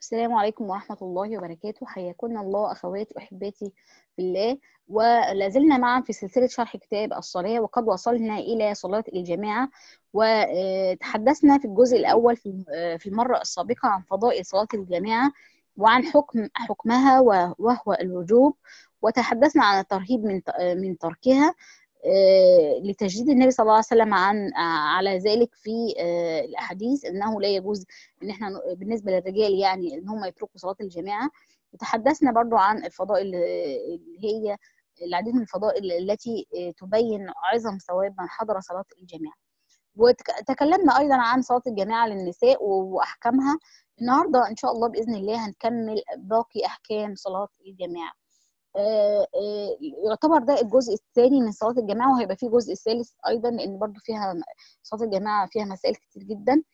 السلام عليكم ورحمة الله وبركاته حياكم الله أخواتي وأحباتي في الله ولازلنا معا في سلسلة شرح كتاب الصلاة وقد وصلنا إلى صلاة الجماعة وتحدثنا في الجزء الأول في المرة السابقة عن فضائل صلاة الجماعة وعن حكم حكمها وهو الوجوب وتحدثنا عن الترهيب من من تركها لتجديد النبي صلى الله عليه وسلم عن على ذلك في الاحاديث انه لا يجوز ان احنا بالنسبه للرجال يعني ان هم يتركوا صلاه الجماعه وتحدثنا برضو عن الفضائل اللي هي العديد من الفضائل التي تبين عظم ثواب من حضر صلاه الجماعه وتكلمنا ايضا عن صلاه الجماعه للنساء واحكامها النهارده ان شاء الله باذن الله هنكمل باقي احكام صلاه الجماعه يعتبر ده الجزء الثاني من صلاه الجماعه وهيبقى فيه جزء ثالث ايضا لان برضو فيها صلاه الجماعه فيها مسائل كتير جدا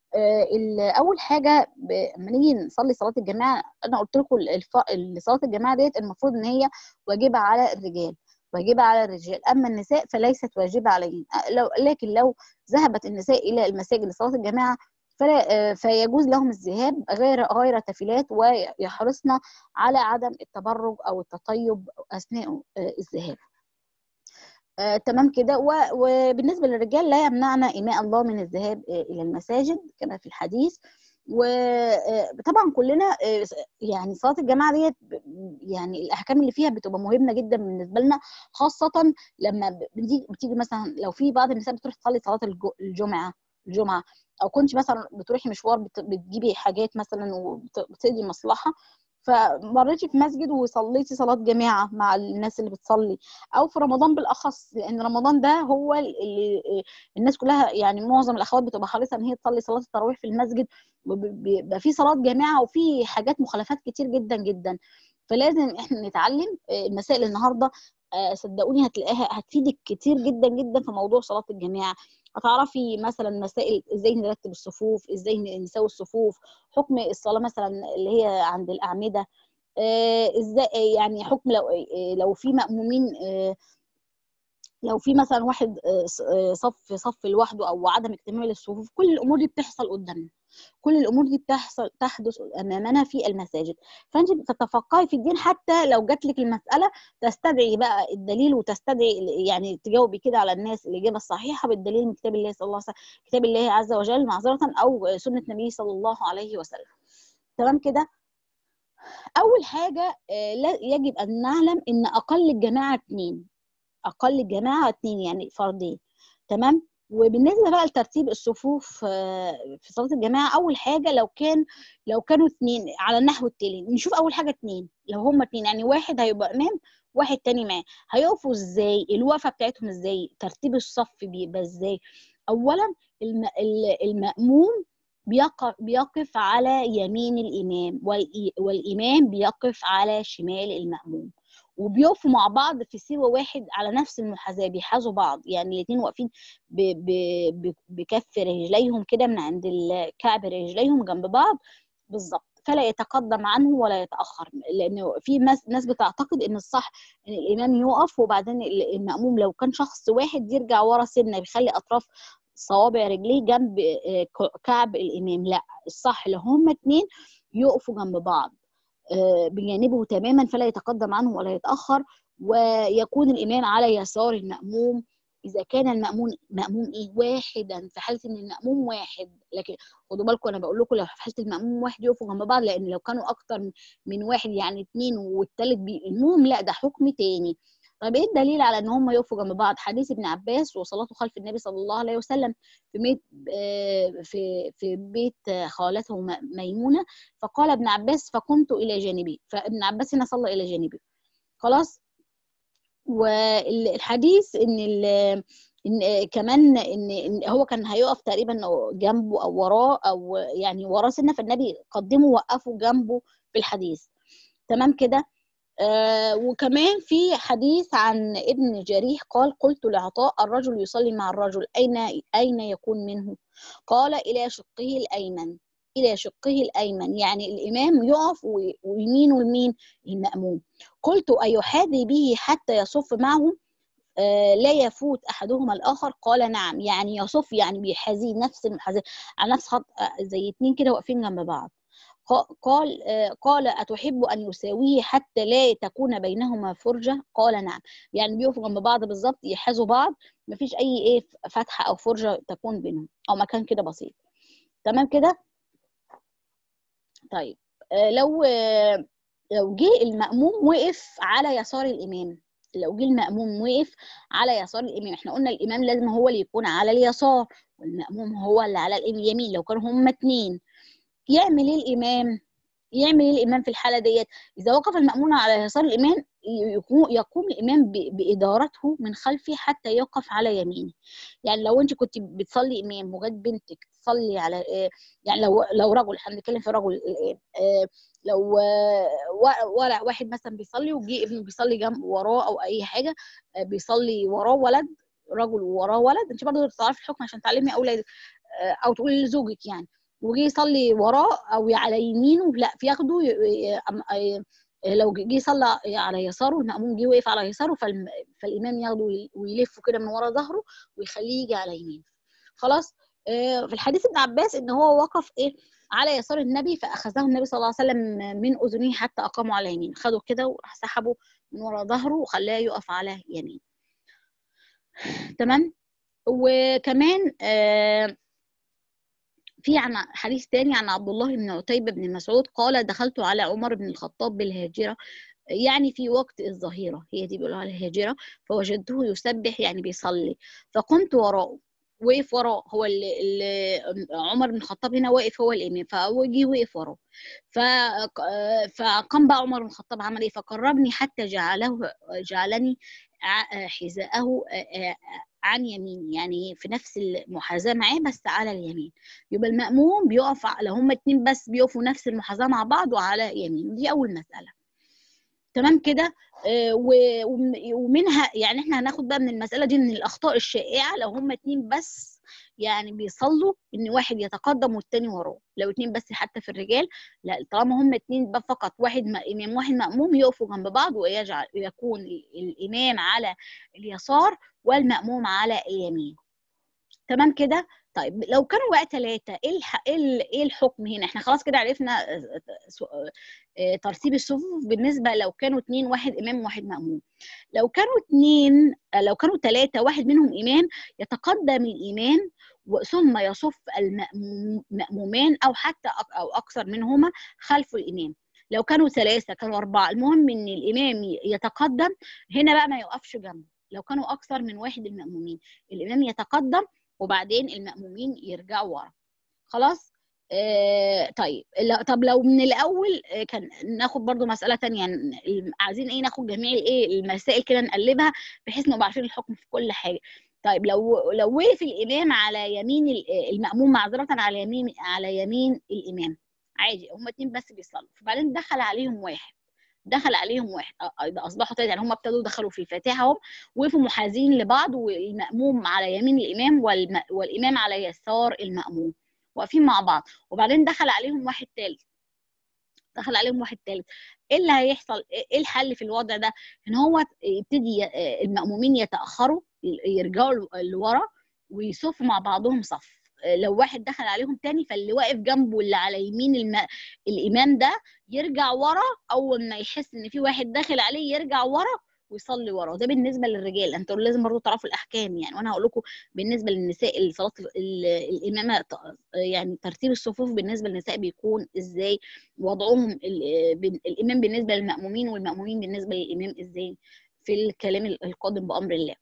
اول حاجه لما نيجي نصلي صلاه الجماعه انا قلت لكم صلاه الجماعه ديت المفروض ان هي واجبه على الرجال واجبه على الرجال اما النساء فليست واجبه عليهم لو لكن لو ذهبت النساء الى المساجد لصلاه الجماعه فلا فيجوز لهم الذهاب غير غير تفلات ويحرصن على عدم التبرج او التطيب اثناء الذهاب. آه، تمام كده وبالنسبه للرجال لا يمنعنا ايماء الله من الذهاب الى المساجد كما في الحديث وطبعا كلنا يعني صلاه الجماعه ديت يعني الاحكام اللي فيها بتبقى مهمه جدا بالنسبه لنا خاصه لما بتيجي بتيجي مثلا لو في بعض النساء بتروح تصلي صلاه الجمعه الجمعه او كنت مثلا بتروحي مشوار بتجيبي حاجات مثلا وبتقضي مصلحه فمريتي في مسجد وصليتي صلاه جماعه مع الناس اللي بتصلي او في رمضان بالاخص لان رمضان ده هو اللي الناس كلها يعني معظم الاخوات بتبقى حريصه ان هي تصلي صلاه التراويح في المسجد بيبقى في صلاه جماعه وفي حاجات مخالفات كتير جدا جدا فلازم احنا نتعلم المسائل النهارده صدقوني هتلاقيها هتفيدك كتير جدا جدا في موضوع صلاه الجماعه هتعرفي مثلا مسائل ازاي نرتب الصفوف ازاي نسوي الصفوف حكم الصلاه مثلا اللي هي عند الاعمده ازاي يعني حكم لو لو في مامومين لو في مثلا واحد صف صف لوحده او عدم اكتمال الصفوف كل الامور دي بتحصل قدامنا كل الامور دي بتحصل تحدث امامنا في المساجد فانت بتتفقهي في الدين حتى لو جات لك المساله تستدعي بقى الدليل وتستدعي يعني تجاوبي كده على الناس الاجابه الصحيحه بالدليل من كتاب الله صلى الله عليه وسلم كتاب الله عز وجل معذره او سنه النبي صلى الله عليه وسلم تمام كده اول حاجه يجب ان نعلم ان اقل الجماعه اثنين اقل الجماعه اثنين يعني فردين تمام وبالنسبه بقى لترتيب الصفوف في صلاه الجماعه اول حاجه لو كان لو كانوا اثنين على النحو التالي نشوف اول حاجه اثنين لو هم اثنين يعني واحد هيبقى امام واحد تاني معاه هيقفوا ازاي الوقفه بتاعتهم ازاي ترتيب الصف بيبقى ازاي اولا الم... الماموم بيقف بيقف على يمين الامام والامام بيقف على شمال الماموم وبيقفوا مع بعض في سوى واحد على نفس المحاذاه بيحاذوا بعض يعني الاثنين واقفين بكف رجليهم كده من عند الكعب رجليهم جنب بعض بالظبط فلا يتقدم عنه ولا يتاخر لان في ناس بتعتقد ان الصح ان الامام يقف وبعدين الماموم لو كان شخص واحد يرجع ورا سنه بيخلي اطراف صوابع رجليه جنب كعب الامام لا الصح لو هما اتنين يقفوا جنب بعض بجانبه تماما فلا يتقدم عنه ولا يتاخر ويكون الامام على يسار الماموم اذا كان الماموم ماموم ايه واحدا في حاله ان الماموم واحد لكن خدوا بالكم انا بقول لكم لو في حاله الماموم واحد يقفوا جنب بعض لان لو كانوا اكتر من واحد يعني اثنين والثالث المهم لا ده حكم تاني طب ايه الدليل على ان هم يقفوا جنب بعض حديث ابن عباس وصلاته خلف النبي صلى الله عليه وسلم في بيت في في بيت خالته ميمونه فقال ابن عباس فقمت الى جانبي فابن عباس هنا صلى الى جانبي خلاص والحديث ان ان كمان ان, إن هو كان هيقف تقريبا جنبه او وراه او يعني وراه سنه فالنبي قدمه وقفه جنبه في الحديث تمام كده آه وكمان في حديث عن ابن جريح قال قلت لعطاء الرجل يصلي مع الرجل أين أين يكون منه؟ قال إلى شقه الأيمن إلى شقه الأيمن يعني الإمام يقف ويمينه لمين؟ المأموم قلت أيحاذي به حتى يصف معه آه لا يفوت أحدهما الآخر قال نعم يعني يصف يعني بيحاذي نفس المحاذاة على نفس خط زي اتنين كده واقفين جنب بعض قال قال أتحب أن يساويه حتى لا تكون بينهما فرجة قال نعم يعني بيقفوا جنب بعض بالظبط يحازوا بعض مفيش أي إيه فتحة أو فرجة تكون بينهم أو مكان كده بسيط تمام كده طيب لو لو جه المأموم وقف على يسار الإمام لو جه المأموم وقف على يسار الإمام احنا قلنا الإمام لازم هو اللي يكون على اليسار والمأموم هو اللي على اليمين لو كانوا هما اتنين يعمل ايه الامام يعمل ايه الامام في الحاله ديت اذا وقف المامون على يسار الامام يقوم الامام بادارته من خلفه حتى يقف على يمينه يعني لو انت كنت بتصلي امام وجت بنتك تصلي على يعني لو لو رجل احنا بنتكلم في رجل الان لو ورع واحد مثلا بيصلي وجي ابنه بيصلي جنب وراه او اي حاجه بيصلي وراه ولد رجل وراه ولد انت برضه بتعرفي الحكم عشان تعلمي اولادك او تقولي لزوجك يعني وجي يصلي وراه او على يمينه لا فياخده لو جه يصلى على يساره المأموم جه وقف على يساره فالإمام ياخده ويلفه كده من ورا ظهره ويخليه يجي على يمينه خلاص في الحديث ابن عباس ان هو وقف ايه على يسار النبي فاخذه النبي صلى الله عليه وسلم من اذنيه حتى اقاموا على يمين خده كده وراح سحبه من ورا ظهره وخلاه يقف على يمين تمام وكمان آه في عن حديث تاني عن عبد الله بن عتيبة بن مسعود قال دخلت على عمر بن الخطاب بالهاجرة يعني في وقت الظهيرة هي دي بيقولوا على الهاجرة فوجدته يسبح يعني بيصلي فقمت وراءه وقف وراه هو اللي, اللي عمر بن الخطاب هنا واقف هو الامام فجي وقف وراه فقام بقى عمر بن الخطاب عمل ايه فقربني حتى جعله جعلني حذاءه عن يمين يعني في نفس المحاذاه معاه بس على اليمين يبقى المأموم بيقف لو هما اتنين بس بيقفوا نفس المحاذاه مع بعض وعلى يمين دي اول مساله تمام كده آه ومنها يعني احنا هناخد بقى من المساله دي من الاخطاء الشائعه لو هما اتنين بس يعني بيصلوا ان واحد يتقدم والتاني وراه لو اتنين بس حتى في الرجال لا طالما هما اتنين بقى فقط واحد امام واحد مأموم يقفوا جنب بعض ويجعل يكون الامام على اليسار والمأموم على اليمين تمام كده طيب لو كانوا بقى ثلاثة ايه الح... ايه الحكم هنا احنا خلاص كده عرفنا ترتيب الصفوف بالنسبة لو كانوا اتنين واحد امام وواحد مأموم لو كانوا اتنين لو كانوا ثلاثة واحد منهم امام يتقدم الامام ثم يصف المأمومان او حتى او اكثر منهما خلف الامام لو كانوا ثلاثة كانوا أربعة المهم إن الإمام يتقدم هنا بقى ما يقفش جنبه لو كانوا أكثر من واحد المأمومين الإمام يتقدم وبعدين المأمومين يرجعوا ورا خلاص آه طيب طب لو من الاول كان ناخد برضو مساله تانية يعني عايزين ايه ناخد جميع الايه المسائل كده نقلبها بحيث نبقى عارفين الحكم في كل حاجه طيب لو لو وقف الامام على يمين المأموم معذره على يمين على يمين الامام عادي هم اتنين بس بيصلوا فبعدين دخل عليهم واحد دخل عليهم واحد اصبحوا ثلاثه يعني هم ابتدوا دخلوا في الفاتحه هم وقفوا محاذين لبعض والمأموم على يمين الامام والم... والامام على يسار المأموم واقفين مع بعض وبعدين دخل عليهم واحد ثالث دخل عليهم واحد ثالث ايه اللي هيحصل ايه الحل في الوضع ده ان هو يبتدي المأمومين يتاخروا يرجعوا لورا ويصفوا مع بعضهم صف لو واحد دخل عليهم تاني فاللي واقف جنبه اللي على يمين الم... الامام ده يرجع ورا اول ما يحس ان في واحد داخل عليه يرجع ورا ويصلي وراه ده بالنسبه للرجال انتوا لازم برضو تعرفوا الاحكام يعني وانا هقول لكم بالنسبه للنساء صلاه الامامه يعني ترتيب الصفوف بالنسبه للنساء بيكون ازاي وضعهم الامام بالنسبه للمامومين والمامومين بالنسبه للامام ازاي في الكلام القادم بامر الله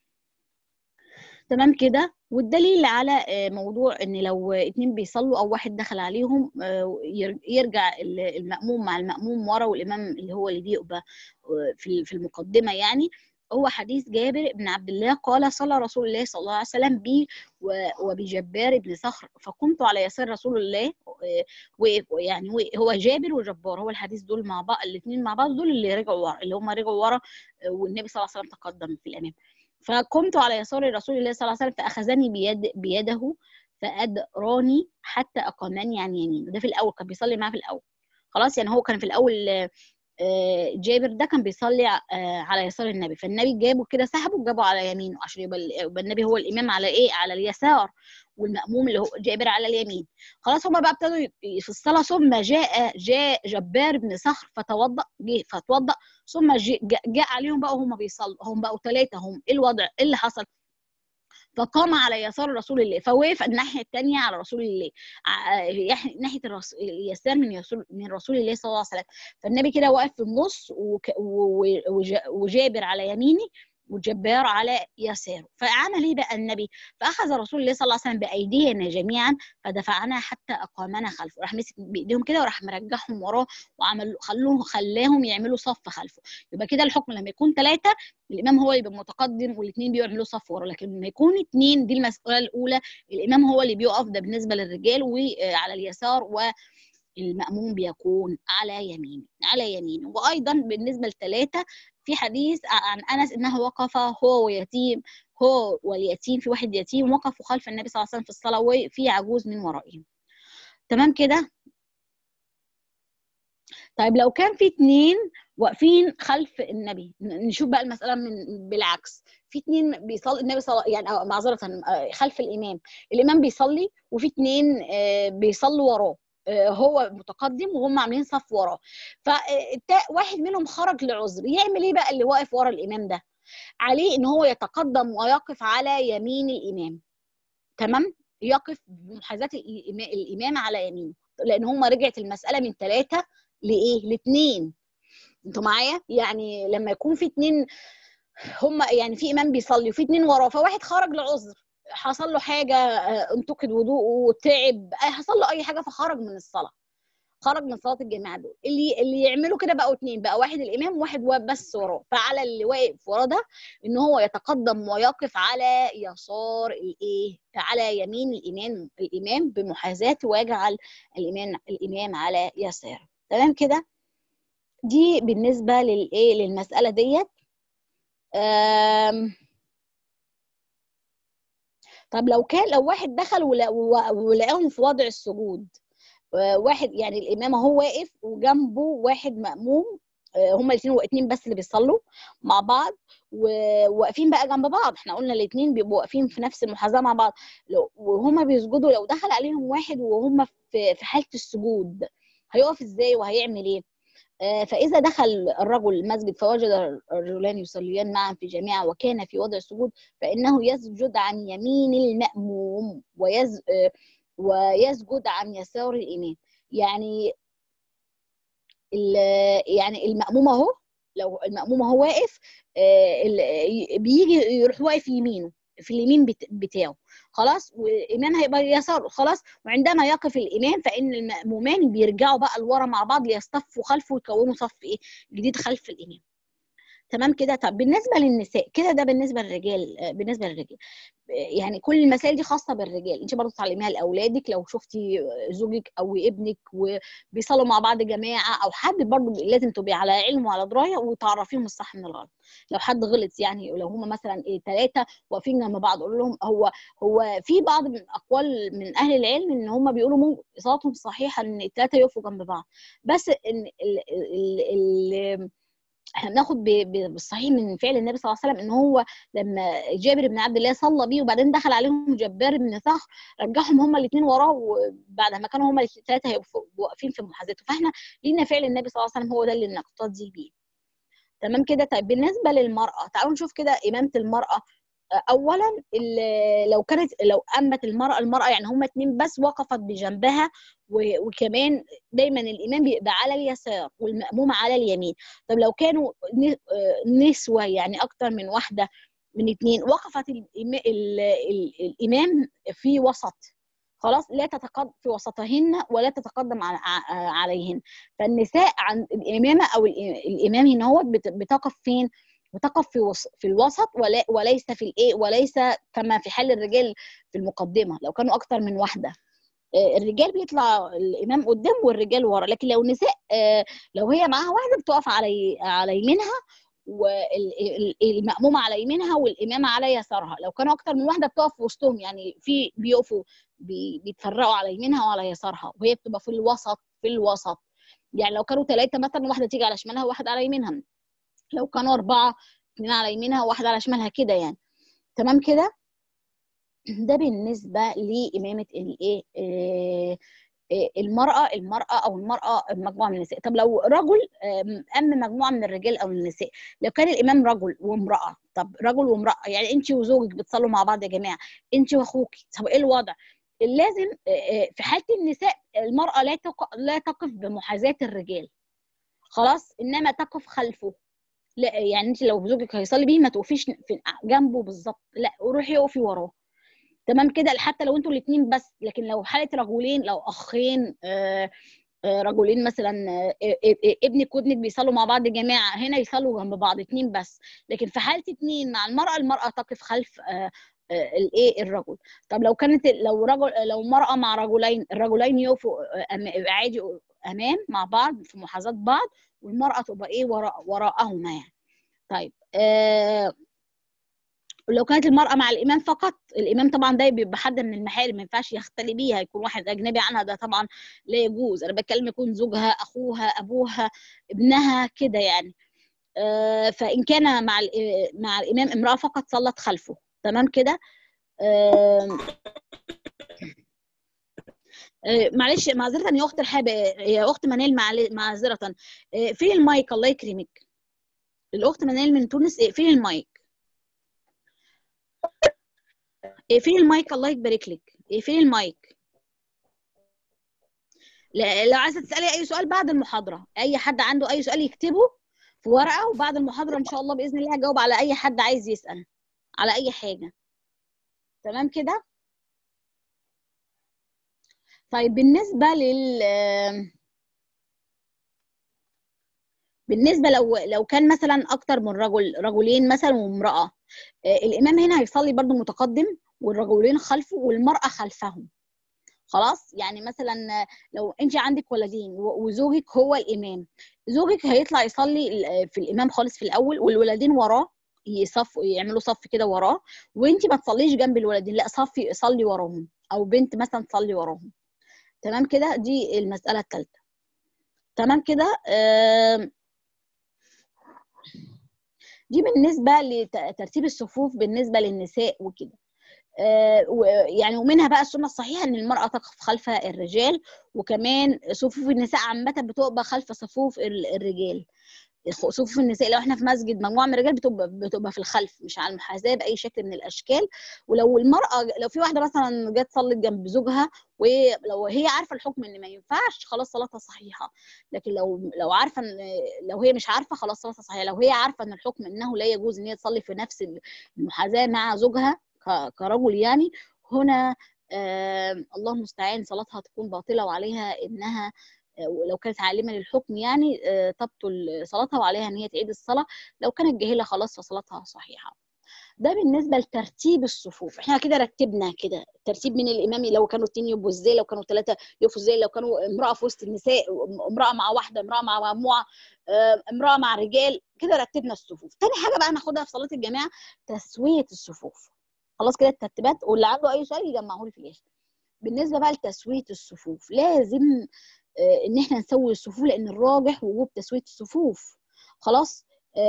تمام كده والدليل على موضوع ان لو اتنين بيصلوا او واحد دخل عليهم يرجع المأموم مع المأموم ورا والامام اللي هو اللي بيبقى في المقدمه يعني هو حديث جابر بن عبد الله قال صلى رسول الله صلى الله عليه وسلم بي وبجبار بن صخر فقمت على يسار رسول الله ويعني هو جابر وجبار هو الحديث دول مع بعض الاثنين مع بعض دول اللي رجعوا ورا اللي هم رجعوا ورا والنبي صلى الله عليه وسلم تقدم في الامام فقمت على يسار رسول الله صلى الله عليه وسلم فأخذني بيد بيده فأدراني حتى أقامني عن يمينه ده في الأول كان بيصلي معاه في الأول خلاص يعني هو كان في الأول جابر ده كان بيصلي على يسار النبي فالنبي جابه كده سحبه جابه على يمينه عشان يبقى النبي هو الامام على ايه على اليسار والمأموم اللي هو جابر على اليمين خلاص هما بقى ابتدوا في الصلاة ثم جاء جاء جبار بن صخر فتوضأ جه فتوضأ ثم جاء عليهم بقى وهم بيصلوا هم بقوا ثلاثة هم ايه الوضع ايه اللي حصل فقام على يسار رسول الله فوقف الناحيه الثانيه على رسول الله ناحيه اليسار من رسول من رسول الله صلى الله عليه وسلم فالنبي كده واقف في النص وجابر على يمينه وجبار على يساره فعمل ايه بقى النبي فاخذ رسول الله صلى الله عليه وسلم بايدينا جميعا فدفعنا حتى اقامنا خلفه راح مسك بايديهم كده وراح مرجعهم وراه وعمل خلوه خلاهم يعملوا صف خلفه يبقى كده الحكم لما يكون ثلاثه الامام هو اللي بيبقى متقدم والاثنين بيعملوا صف وراه لكن لما يكون اثنين دي المساله الاولى الامام هو اللي بيقف ده بالنسبه للرجال وعلى اليسار و المأموم بيكون على يمينه على يمينه وأيضا بالنسبة لثلاثة في حديث عن أنس أنه وقف هو ويتيم هو واليتيم في واحد يتيم وقفوا خلف النبي صلى الله عليه وسلم في الصلاة وفي عجوز من ورائهم تمام كده طيب لو كان في اتنين واقفين خلف النبي نشوف بقى المسألة من بالعكس في اتنين بيصلي النبي صلى يعني معذرة خلف الإمام الإمام بيصلي وفي اتنين بيصلوا وراه هو متقدم وهم عاملين صف وراه فواحد منهم خرج لعذر يعمل ايه بقى اللي واقف ورا الامام ده عليه ان هو يتقدم ويقف على يمين الامام تمام يقف بمحاذاه الامام على يمينه لان هم رجعت المساله من ثلاثه لايه لاثنين انتوا معايا يعني لما يكون في اثنين هم يعني في امام بيصلي وفي اثنين وراه فواحد خرج لعذر حصل له حاجه انتقد وضوءه تعب حصل له اي حاجه فخرج من الصلاه خرج من صلاه الجماعه دول اللي اللي يعملوا كده بقوا اثنين بقى واحد الامام وواحد بس وراه فعلى اللي واقف وراه ده ان هو يتقدم ويقف على يسار الايه على يمين الامام الامام بمحاذاته ويجعل الامام الامام على يساره تمام كده دي بالنسبه للايه للمساله ديت طب لو كان لو واحد دخل ولقاهم في وضع السجود واحد يعني الامام هو واقف وجنبه واحد ماموم هما الاثنين واقفين بس اللي بيصلوا مع بعض وواقفين بقى جنب بعض احنا قلنا الاثنين بيبقوا واقفين في نفس المحاذاه مع بعض وهما بيسجدوا لو دخل عليهم واحد وهم في في حاله السجود هيقف ازاي وهيعمل ايه فإذا دخل الرجل المسجد فوجد الرجلان يصليان معا في جميع وكان في وضع السجود فإنه يسجد عن يمين المأموم ويز ويسجد عن يسار الإمام يعني يعني المأموم أهو لو المأموم أهو واقف بيجي يروح واقف يمينه في اليمين بتاعه خلاص والامام هيبقى يساره خلاص وعندما يقف الامام فان المامومان بيرجعوا بقى لورا مع بعض ليصطفوا خلفه ويكونوا صف ايه جديد خلف الامام تمام كده طب بالنسبه للنساء كده ده بالنسبه للرجال بالنسبه للرجال يعني كل المسائل دي خاصه بالرجال انت برضه تعلميها لاولادك لو شفتي زوجك او ابنك وبيصلوا مع بعض جماعه او حد برضه لازم تبقي على علم وعلى درايه وتعرفيهم الصح من الغلط لو حد غلط يعني لو هم مثلا ايه ثلاثه واقفين جنب بعض قول لهم هو هو في بعض من اقوال من اهل العلم ان هم بيقولوا ممكن صلاتهم صحيحه ان الثلاثه يقفوا جنب بعض بس ان ال ال ال احنا بناخد بالصحيح من فعل النبي صلى الله عليه وسلم ان هو لما جابر بن عبد الله صلى بيه وبعدين دخل عليهم جبار بن صخر رجعهم هما الاثنين وراه وبعد ما كانوا هما الثلاثه هيبقوا واقفين في محاذاته فاحنا لينا فعل النبي صلى الله عليه وسلم هو ده اللي نقتدي بيه تمام كده طيب بالنسبه للمراه تعالوا نشوف كده امامه المراه اولا لو كانت لو امت المراه المراه يعني هم اتنين بس وقفت بجنبها وكمان دايما الامام بيبقى على اليسار والماموم على اليمين طب لو كانوا نسوه يعني اكتر من واحده من اتنين وقفت الامام في وسط خلاص لا تتقدم في وسطهن ولا تتقدم عليهن فالنساء عن الامامه او الامام هنا هو بتقف فين بتقف في وص... في الوسط ولا... وليس في الايه وليس كما في حال الرجال في المقدمه لو كانوا اكتر من واحده الرجال بيطلع الامام قدام والرجال ورا لكن لو النساء لو هي معاها واحده بتقف على على يمينها والمأمومة على يمينها والإمامة على يسارها لو كانوا أكتر من واحدة بتقف في وسطهم يعني في بيقفوا بيتفرقوا على يمينها وعلى يسارها وهي بتبقى في الوسط في الوسط يعني لو كانوا ثلاثه مثلا واحده تيجي على شمالها وواحده على يمينها لو كانوا اربعه اثنين على يمينها وواحده على شمالها كده يعني تمام كده ده بالنسبه لامامه الايه آه، آه، المراه المراه او المراه مجموعه من النساء طب لو رجل آم، ام مجموعه من الرجال او النساء لو كان الامام رجل وامراه طب رجل وامراه يعني انت وزوجك بتصلوا مع بعض يا جماعه انت واخوك طب ايه الوضع لازم آه، آه، في حاله النساء المراه لا تق- لا تقف بمحاذاه الرجال خلاص انما تقف خلفه لا يعني انت لو زوجك هيصلي بيه ما تقفيش في جنبه بالظبط لا روحي اقفي وراه تمام كده حتى لو انتوا الاثنين بس لكن لو حاله رجلين لو اخين آه، آه، رجلين مثلا آه، آه، آه، ابنك وابنك بيصلوا مع بعض جماعه هنا يصلوا جنب بعض اتنين بس لكن في حاله اتنين مع المراه المراه تقف خلف آه، آه، الايه الرجل طب لو كانت لو رجل لو مراه مع رجلين الرجلين يقفوا آه، أم- عادي امام مع بعض في محاذاه بعض والمراه تبقى ايه وراء وراءهما يعني طيب آه لو كانت المرأة مع الإمام فقط الإمام طبعا ده بيبقى حد من المحارم ما ينفعش يختلي بيها يكون واحد أجنبي عنها ده طبعا لا يجوز أنا بتكلم يكون زوجها أخوها أبوها ابنها كده يعني آه فإن كان مع ال- مع الإمام امرأة فقط صلت خلفه تمام كده آه آه، معلش معذرة يا أخت الحابة يا أخت منال معل- معذرة آه، فين المايك الله يكرمك الأخت منال من تونس آه، فين المايك آه، فين المايك الله يبارك لك آه، فين المايك لا- لو عايزه تسالي اي سؤال بعد المحاضره اي حد عنده اي سؤال يكتبه في ورقه وبعد المحاضره ان شاء الله باذن الله هجاوب على اي حد عايز يسال على اي حاجه تمام كده طيب بالنسبه لل بالنسبه لو لو كان مثلا اكتر من رجل رجلين مثلا وامراه آه، الامام هنا هيصلي برضو متقدم والرجلين خلفه والمراه خلفهم خلاص يعني مثلا لو انت عندك ولدين و- وزوجك هو الامام زوجك هيطلع يصلي ال- في الامام خالص في الاول والولدين وراه يصفوا يعملوا صف كده وراه وانت ما تصليش جنب الولدين لا صفي صلي وراهم او بنت مثلا تصلي وراهم تمام كده دي المساله الثالثه تمام كده آم، دي بالنسبه لترتيب الصفوف بالنسبه للنساء وكده آه، و- يعني ومنها بقى السنه الصحيحه ان المراه تقف خلف الرجال وكمان صفوف النساء عامه بتبقى خلف صفوف ال- الرجال صفوف النساء لو احنا في مسجد مجموعه من الرجال بتبقى بتبقى في الخلف مش على المحاذاه باي شكل من الاشكال ولو المراه لو في واحده مثلا جت صلت جنب زوجها ولو هي عارفه الحكم ان ما ينفعش خلاص صلاتها صحيحه لكن لو لو عارفه ان لو هي مش عارفه خلاص صلاتها صحيحه لو هي عارفه ان الحكم انه لا يجوز ان هي تصلي في نفس المحاذاه مع زوجها ك- كرجل يعني هنا آه الله المستعان صلاتها تكون باطله وعليها انها آه، لو كانت عالمه للحكم يعني آه، تبطل صلاتها وعليها ان هي تعيد الصلاه لو كانت جاهله خلاص فصلاتها صحيحه ده بالنسبه لترتيب الصفوف احنا كده رتبنا كده ترتيب من الامام لو كانوا اتنين يبقوا ازاي لو كانوا ثلاثه يقفوا ازاي لو كانوا امراه في وسط النساء امراه مع واحده امراه مع مجموعه آه، امراه مع رجال كده رتبنا الصفوف تاني حاجه بقى ناخدها في صلاه الجماعه تسويه الصفوف خلاص كده الترتيبات واللي عنده اي سؤال يجمعه لي في الاخر بالنسبه بقى لتسويه الصفوف لازم آه، ان احنا نسوي الصفوف لان الراجح وجوب تسويه الصفوف خلاص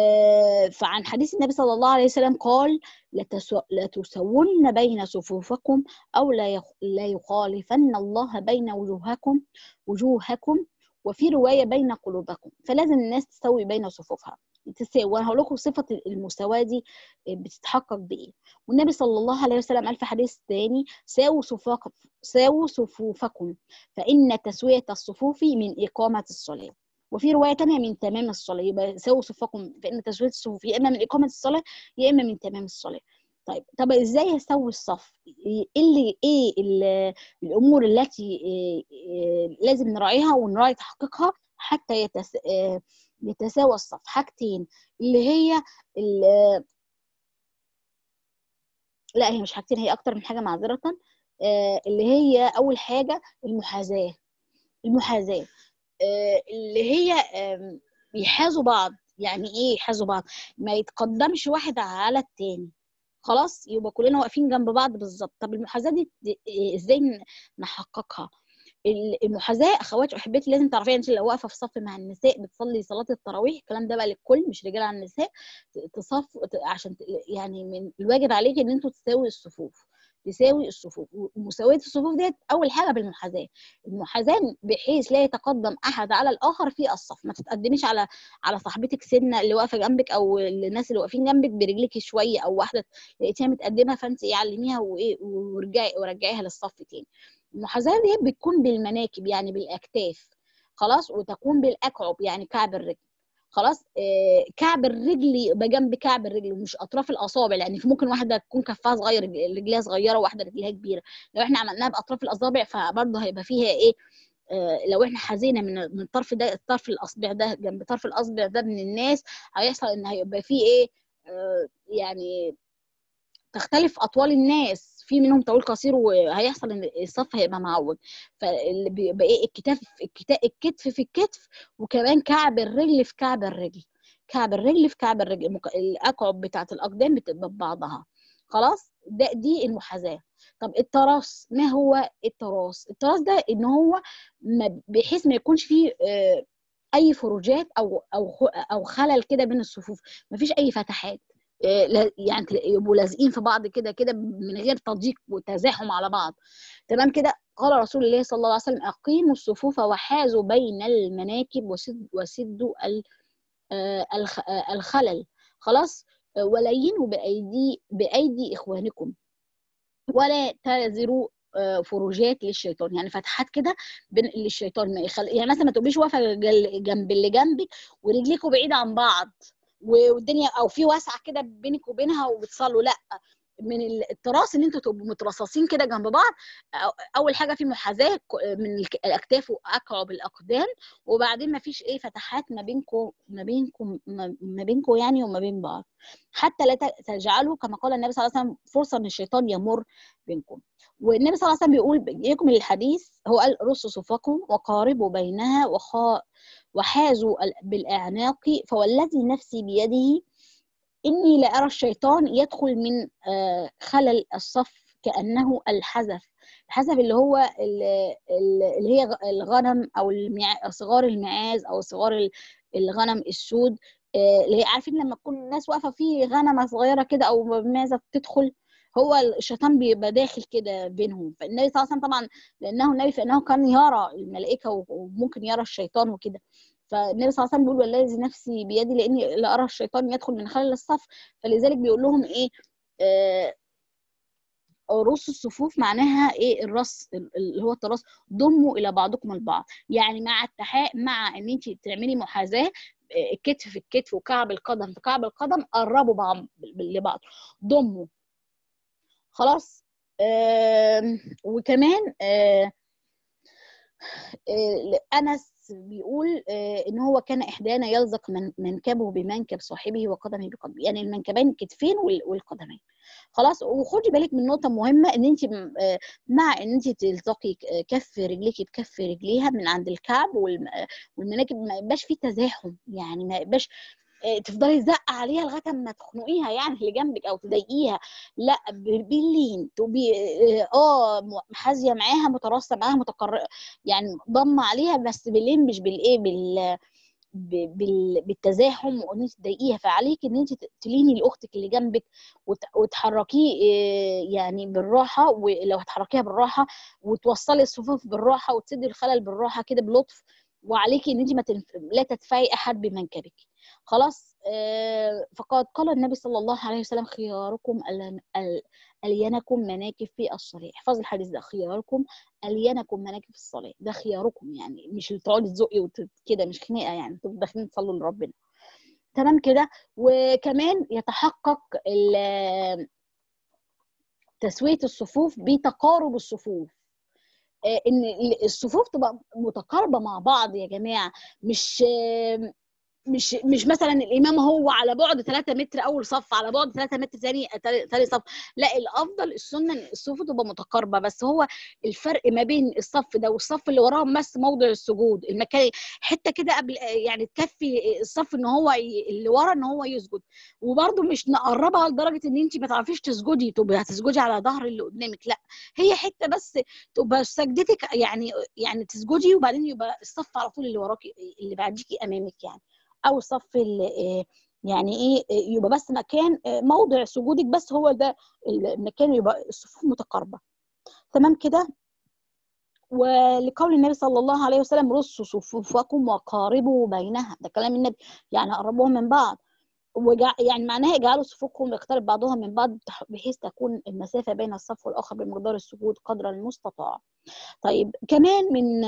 آه، فعن حديث النبي صلى الله عليه وسلم قال لتسو- لتسون بين صفوفكم او لا يخ- لا يخالفن الله بين وجوهكم وجوهكم وفي روايه بين قلوبكم فلازم الناس تسوي بين صفوفها تساوي وانا هقول لكم صفه المساواه دي بتتحقق بايه والنبي صلى الله عليه وسلم قال في حديث ثاني ساووا صفوفكم ساووا صفوفكم فإن تسوية الصفوف من إقامة الصلاة وفي رواية تانية من تمام الصلاة يبقى ساووا صفوفكم فإن تسوية الصفوف يا إما من إقامة الصلاة يا إما من تمام الصلاة طيب طب ازاي اسوي الصف ايه اللي ايه ال- الامور التي إيه إيه لازم نراعيها ونراعي تحقيقها حتى يتس آه، يتساوى الصف حاجتين اللي هي ال- لا هي مش حاجتين هي اكتر من حاجه معذره آه، اللي هي اول حاجه المحاذاه المحاذاه آه، اللي هي آم، يحازوا بعض يعني ايه يحازوا بعض ما يتقدمش واحد على التاني خلاص يبقى كلنا واقفين جنب بعض بالظبط طب المحاذاه دي دي- ازاي ن- نحققها المحاذاه اخواتي احبتي لازم تعرفيها انت لو واقفه في صف مع النساء بتصلي صلاه التراويح الكلام ده بقى للكل مش رجال على النساء تصف عشان يعني من الواجب عليك ان انتوا تساوي الصفوف تساوي الصفوف ومساويه الصفوف ديت اول حاجه بالمحاذاه المحاذاه بحيث لا يتقدم احد على الاخر في الصف ما تتقدميش على على صاحبتك سنه اللي واقفه جنبك او الناس اللي واقفين جنبك برجلك شويه او واحده لقيتيها متقدمه فانت علميها وايه ورجعي ورجعيها للصف تاني المحاذاه دي بتكون بالمناكب يعني بالاكتاف خلاص وتكون بالاكعب يعني كعب الرجل خلاص آه كعب الرجل يبقى جنب كعب الرجل ومش اطراف الاصابع لان في ممكن واحده تكون كفها صغير رجليها صغيره وواحده رجليها كبيره لو احنا عملناها باطراف الاصابع فبرضه هيبقى فيها ايه آه لو احنا حزينه من من الطرف ده الطرف الاصبع ده جنب طرف الاصبع ده من الناس هيحصل ان هيبقى فيه ايه آه يعني تختلف اطوال الناس في منهم طويل قصير وهيحصل ان الصف هيبقى معوج فاللي بيبقى ايه الكتاف الكتف في الكتف وكمان كعب الرجل في كعب الرجل كعب الرجل في كعب الرجل الاكعب بتاعت الاقدام بتبقى ببعضها خلاص ده دي المحاذاه طب التراص ما هو التراص التراص ده ان هو بحيث ما يكونش فيه اي فروجات او او او خلل كده بين الصفوف مفيش اي فتحات يعني يبقوا لازقين في بعض كده كده من غير تضييق وتزاحم على بعض تمام كده قال رسول الله صلى الله عليه وسلم اقيموا الصفوف وحازوا بين المناكب وسد وسدوا الخلل خلاص ولينوا بايدي بايدي اخوانكم ولا تزروا فروجات للشيطان يعني فتحات كده بين للشيطان ما يخل... يعني مثلا ما تبقيش واقفه جنب اللي جنبك ورجليكوا بعيده عن بعض والدنيا او في واسعه كده بينك وبينها وبتصلوا لا من التراث ان انتوا تبقوا مترصصين كده جنب بعض اول حاجه في محاذاه من الاكتاف واكعب الاقدام وبعدين ما فيش ايه فتحات ما بينكم ما بينكم ما بينكم يعني وما بين بعض حتى لا تجعلوا كما قال النبي صلى الله عليه وسلم فرصه ان الشيطان يمر بينكم والنبي صلى الله عليه وسلم بيقول يكمل الحديث هو قال رصوا صفكم وقاربوا بينها وخا وحازوا بالاعناق فوالذي نفسي بيده إني لأرى الشيطان يدخل من خلل الصف كأنه الحذف الحذف اللي هو اللي هي الغنم أو المع... صغار المعاز أو صغار الغنم السود اللي هي عارفين لما تكون الناس واقفة في غنمة صغيرة كده أو معزة بتدخل هو الشيطان بيبقى داخل كده بينهم فالنبي صلى الله عليه وسلم طبعا لأنه النبي فإنه كان يرى الملائكة وممكن يرى الشيطان وكده فالنبي صلى الله عليه وسلم بيقول والذي نفسي بيدي لاني لا ارى الشيطان يدخل من خلال الصف فلذلك بيقول لهم ايه آه رص الصفوف معناها ايه الرص اللي هو التراص ضموا الى بعضكم البعض يعني مع التحاء مع ان انت تعملي محاذاه الكتف في الكتف وكعب القدم في كعب القدم قربوا بعض لبعض ضموا خلاص آه وكمان آه آه انس بيقول ان هو كان احدانا يلزق من منكبه بمنكب صاحبه وقدمه بقدمه يعني المنكبين الكتفين والقدمين خلاص وخدي بالك من نقطه مهمه ان انت مع ان انت تلزقي كف رجليك بكف رجليها من عند الكعب والمناكب ما يبقاش في تزاحم يعني ما يبقاش تفضلي زق عليها لغايه ما تخنقيها يعني اللي جنبك او تضايقيها لا باللين تبقي اه حازيه معاها متراصه معاها متقر يعني ضم عليها بس باللين مش بالايه بال بالتزاحم وان انت تضايقيها فعليك ان انت تليني لاختك اللي جنبك وتحركيه يعني بالراحه ولو هتحركيها بالراحه وتوصلي الصفوف بالراحه وتسدي الخلل بالراحه كده بلطف وعليكي ان انت ما تنف... لا تدفعي احد بمنكبك خلاص آه فقد قال النبي صلى الله عليه وسلم خياركم الينكم مناكب في الصلاه احفظ الحديث ده خياركم الينكم مناكب في الصلاه ده خياركم يعني مش اللي تقعدي تزقي كده مش خناقه يعني انتوا داخلين تصلوا لربنا تمام كده وكمان يتحقق تسويه الصفوف بتقارب الصفوف ان الصفوف تبقى متقاربه مع بعض يا جماعه مش مش مش مثلا الامام هو على بعد 3 متر اول صف على بعد 3 متر ثاني ثاني صف لا الافضل السنه ان الصفوف تبقى متقاربه بس هو الفرق ما بين الصف ده والصف اللي وراه بس موضع السجود المكان حته كده قبل يعني تكفي الصف ان هو ي... اللي ورا ان هو يسجد وبرده مش نقربها لدرجه ان انت ما تعرفيش تسجدي تبقى هتسجدي على ظهر اللي قدامك لا هي حته بس تبقى سجدتك يعني يعني تسجدي وبعدين يبقى الصف على طول اللي وراكي اللي بعديكي امامك يعني او الصف اللي يعني ايه يبقى بس مكان موضع سجودك بس هو ده المكان يبقى الصفوف متقاربه تمام كده ولقول النبي صلى الله عليه وسلم رصوا صفوفكم وقاربوا بينها ده كلام النبي يعني قربوهم من بعض وجع يعني معناها اجعلوا صفوفكم يقترب بعضها من بعض بحيث تكون المسافه بين الصف والاخر بمقدار السجود قدر المستطاع. طيب كمان من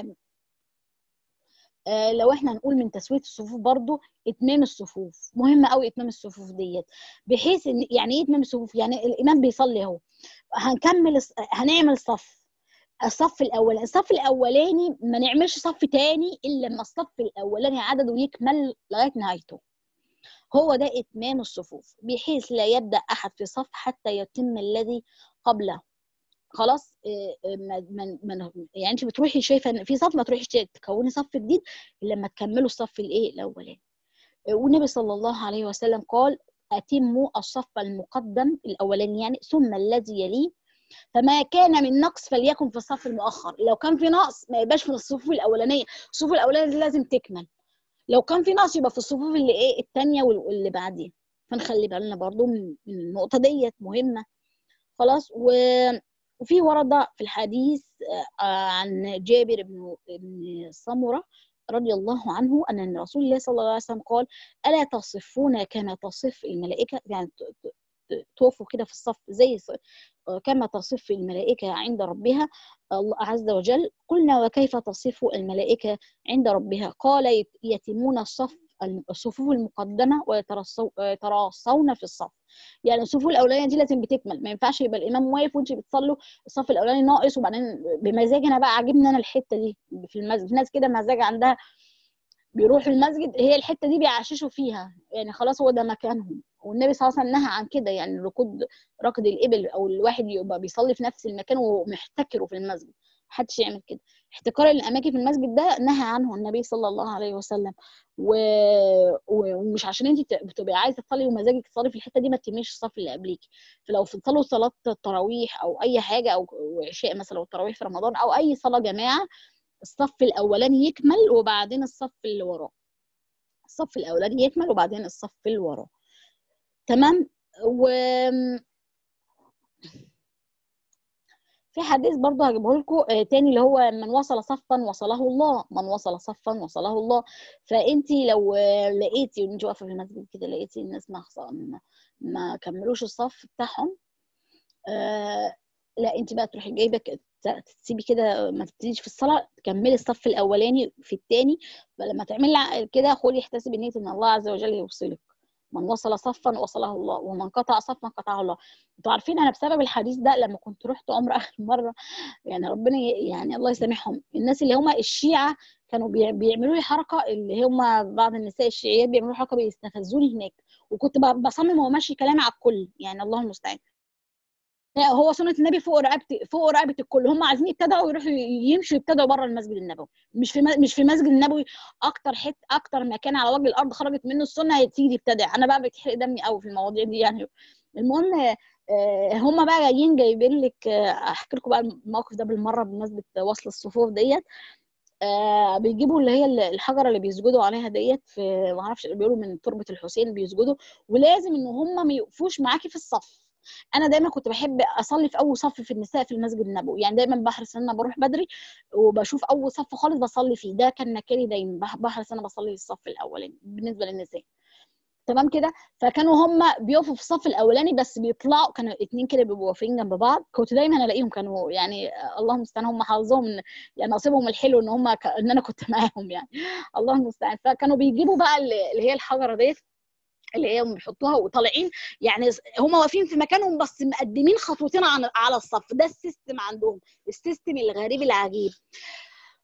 آه لو احنا نقول من تسويه الصفوف برضو اتمام الصفوف مهم قوي اتمام الصفوف ديت بحيث ان يعني ايه اتمام الصفوف يعني الامام بيصلي اهو هنكمل هنعمل صف الصف الاولاني الصف الاولاني ما نعملش صف تاني الا لما الصف الاولاني عدده يكمل لغايه نهايته هو ده اتمام الصفوف بحيث لا يبدا احد في صف حتى يتم الذي قبله خلاص من من يعني انت بتروحي شايفه ان في صف ما تروحيش تكوني صف جديد الا لما تكملوا الصف الايه الاولاني والنبي صلى الله عليه وسلم قال اتموا الصف المقدم الاولاني يعني ثم الذي يليه فما كان من نقص فليكن في الصف المؤخر لو كان في نقص ما يبقاش في الصفوف الاولانيه الصفوف الاولانيه دي لازم تكمل لو كان في نقص يبقى في الصفوف اللي ايه الثانيه واللي بعديها فنخلي بالنا برضو من النقطه ديت مهمه خلاص و وفي ورد في الحديث عن جابر بن بن سمره رضي الله عنه ان رسول الله صلى الله عليه وسلم قال الا تصفون كما تصف الملائكه يعني توقفوا كده في الصف زي كما تصف الملائكة عند ربها الله عز وجل قلنا وكيف تصف الملائكة عند ربها قال يتمون الصف الصفوف المقدمة ويتراصون في الصف يعني الصفوف الأولانية دي لازم بتكمل ما ينفعش يبقى الإمام واقف وأنت بتصلوا الصف الأولاني ناقص وبعدين بمزاج أنا بقى عاجبني أنا الحتة دي في المسجد في ناس كده مزاج عندها بيروحوا المسجد هي الحته دي بيعششوا فيها يعني خلاص هو ده مكانهم والنبي صلى الله عليه وسلم نهى عن كده يعني ركود ركض الابل او الواحد يبقى بيصلي في نفس المكان ومحتكره في المسجد محدش يعمل كده احتكار الاماكن في المسجد ده نهى عنه النبي صلى الله عليه وسلم و... ومش عشان انت بتبقي عايزه تصلي ومزاجك تصلي في الحته دي ما تتميش الصف اللي قبليك فلو بتصلوا صلاه التراويح او اي حاجه او عشاء مثلا او التراويح في رمضان او اي صلاه جماعه الصف الاولاني يكمل وبعدين الصف اللي وراه الصف الاولاني يكمل وبعدين الصف اللي وراه تمام و في حديث برضه هجيبه لكم تاني اللي هو من وصل صفا وصله الله من وصل صفا وصله الله فانت لو لقيتي وانت واقفه في المسجد كده لقيتي الناس ما ما كملوش الصف بتاعهم آه لا انت بقى تروحي جايبه تسيبي كده ما تبتديش في الصلاه تكملي الصف الاولاني في الثاني فلما تعملي كده خدي احتسبي نيه ان الله عز وجل يوصلك من وصل صفا وصله الله ومن قطع صفا قطعه الله انتوا عارفين انا بسبب الحديث ده لما كنت رحت عمره اخر مره يعني ربنا يعني الله يسامحهم الناس اللي هم الشيعه كانوا بيعملوا لي حركه اللي هم بعض النساء الشيعيات بيعملوا حركه بيستفزوني هناك وكنت بصمم وماشي كلامي على الكل يعني الله المستعان هو سنه النبي فوق رقبه فوق رقبه الكل هم عايزين يبتدعوا ويروحوا يمشوا يبتدعوا بره المسجد النبوي مش في مش في المسجد النبوي اكتر حت اكتر مكان على وجه الارض خرجت منه السنه هتيجي تبتدع انا بقى بتحرق دمي قوي في المواضيع دي يعني المهم هم بقى جايين جايبين لك احكي لكم بقى الموقف ده بالمره بمناسبه وصل الصفوف ديت آه بيجيبوا اللي هي الحجره اللي بيسجدوا عليها ديت في ما اعرفش بيقولوا من تربه الحسين بيسجدوا ولازم ان هم ما يقفوش معاكي في الصف انا دايما كنت بحب اصلي في اول صف في النساء في المسجد النبوي يعني دايما بحرص ان انا بروح بدري وبشوف اول صف خالص بصلي فيه ده كان مكاني دايما بحرص ان انا بصلي الصف الاولاني بالنسبه للنساء تمام كده فكانوا هم بيقفوا في الصف الاولاني بس بيطلعوا كانوا اتنين كده بيبقوا واقفين جنب بعض كنت دايما الاقيهم كانوا يعني الله المستعان هم حظهم يعني نصيبهم الحلو ان هم ك... ان انا كنت معاهم يعني الله المستعان فكانوا بيجيبوا بقى اللي هي الحجره ديت اللي هي بيحطوها وطالعين يعني هم واقفين في مكانهم بس مقدمين خطوتين على الصف ده السيستم عندهم السيستم الغريب العجيب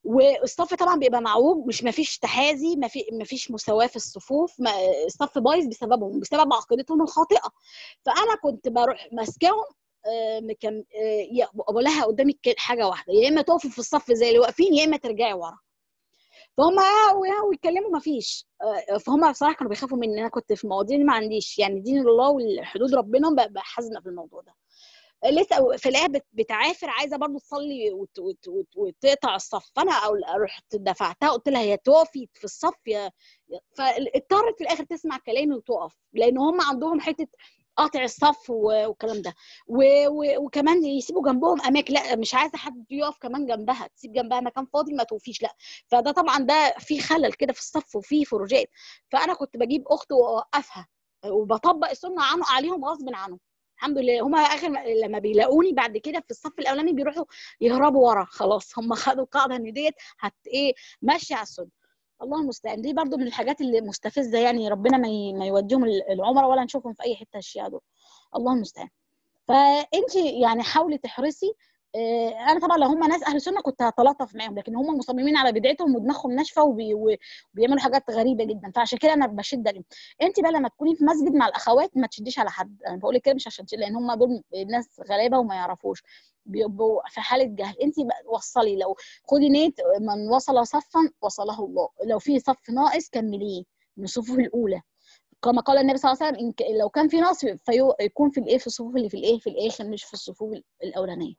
والصف طبعا بيبقى معوج مش مفيش تحازي مفي- مفيش مساواه في الصفوف ما- الصف بايظ بسببهم بسبب عقيدتهم الخاطئه فانا كنت بروح ماسكاهم آه، مكم... آه، يا- بقول لها قدامك ك- حاجه واحده يا اما تقفي في الصف زي اللي واقفين يا اما ترجعي ورا فهم قعدوا يقعدوا يتكلموا ما فيش آه، فهم بصراحه كانوا بيخافوا مني انا كنت في المواضيع دي ما عنديش يعني دين الله والحدود ربنا ب- بحزنه في الموضوع ده لسه في الايه بت- بتعافر عايزه برضو تصلي وت- وت- وت- وتقطع الصف فانا أقول- رحت دفعتها قلت لها يا تقفي في الصف يا يا- فاضطرت في الاخر تسمع كلامي وتقف لان هم عندهم حته قاطع الصف و- والكلام ده و- و- وكمان يسيبوا جنبهم اماكن لا مش عايزه حد يقف كمان جنبها تسيب جنبها مكان فاضي ما توفيش لا فده طبعا ده في خلل كده في الصف وفي فروجات فانا كنت بجيب اخت واوقفها وبطبق السنه عنه عليهم غصب عنهم الحمد لله هما اخر ما- لما بيلاقوني بعد كده في الصف الاولاني بيروحوا يهربوا ورا خلاص هم خدوا القاعده ان ديت هت ايه ماشيه على السنه الله المستعان دي برضو من الحاجات اللي مستفزه يعني ربنا ما ي- ما يوديهم ال- العمره ولا نشوفهم في اي حته الشيعة دول الله المستعان فانت يعني حاولي تحرصي آه، انا طبعا لو هم ناس اهل سنه كنت هتلطف معاهم لكن هم مصممين على بدعتهم ودماغهم ناشفه وبي... وبيعملوا حاجات غريبه جدا فعشان كده انا بشد عليهم انت بقى لما تكوني في مسجد مع الاخوات ما تشديش على حد انا بقول لك كده مش عشان تشد لان هم دول ناس غلابه وما يعرفوش بيبقوا في حاله جهل انت بقى وصلي لو خدي نيت من وصل صفا وصله الله لو في صف ناقص كمليه من الصفوف الاولى كما قال النبي صلى الله عليه وسلم إن ك- لو كان في نقص فيكون في الايه في الصفوف اللي في الايه في الاخر مش في الصفوف الاولانيه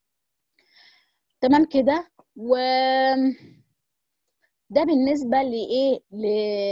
تمام كده و ده بالنسبه لايه ل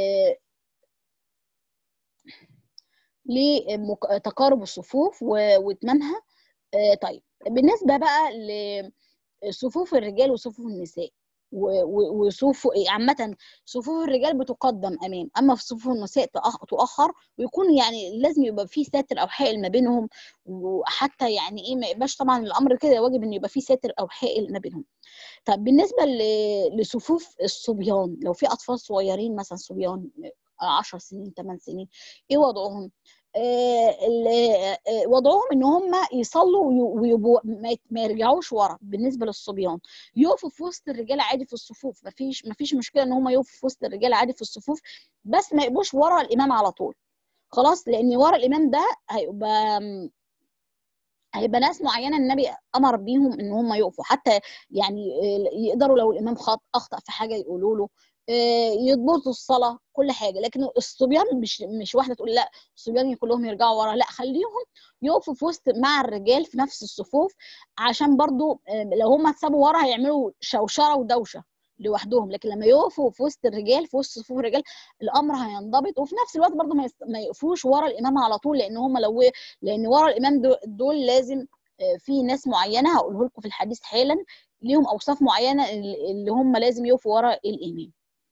لتقارب الصفوف و- واتمامها آه، طيب بالنسبه بقى لصفوف الرجال وصفوف النساء و- و- وصفوف عامة صفوف الرجال بتقدم أمام أما في صفوف النساء تأخ- تؤخر ويكون يعني لازم يبقى في ساتر أو حائل ما بينهم وحتى يعني إيه ما يبقاش طبعا الأمر كده واجب إن يبقى في ساتر أو حائل ما بينهم طب بالنسبة ل- لصفوف الصبيان لو في أطفال صغيرين مثلا صبيان 10 سنين 8 سنين إيه وضعهم؟ آه، ال- آه، وضعهم ان هم يصلوا وي- ويبقوا ما يت- ما يرجعوش ورا بالنسبه للصبيان يقفوا في وسط الرجاله عادي في الصفوف مفيش مفيش مشكله ان هم يقفوا في وسط الرجاله عادي في الصفوف بس ما يبقوش ورا الامام على طول خلاص لان ورا الامام ده هيبقى هيبقى ناس معينه النبي امر بيهم ان هم يقفوا حتى يعني آه، يقدروا لو الامام خط اخطا في حاجه يقولوا له آه، يضبطوا الصلاه كل حاجه لكن الصبيان مش مش واحده تقول لا الصبيان كلهم يرجعوا ورا لا خليهم يقفوا في وسط مع الرجال في نفس الصفوف عشان برضو آه، لو هم اتسابوا ورا هيعملوا شوشره ودوشه لوحدهم لكن لما يقفوا في وسط الرجال في وسط صفوف الرجال الامر هينضبط وفي نفس الوقت برضو ما يس- ما يقفوش ورا الامام على طول لان هم لو لان ورا الامام دو- دول لازم آه، في ناس معينه هقوله لكم في الحديث حالا ليهم اوصاف معينه اللي اللي هم لازم يقفوا ورا الامام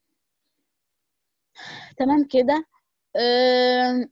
تمام كده آم،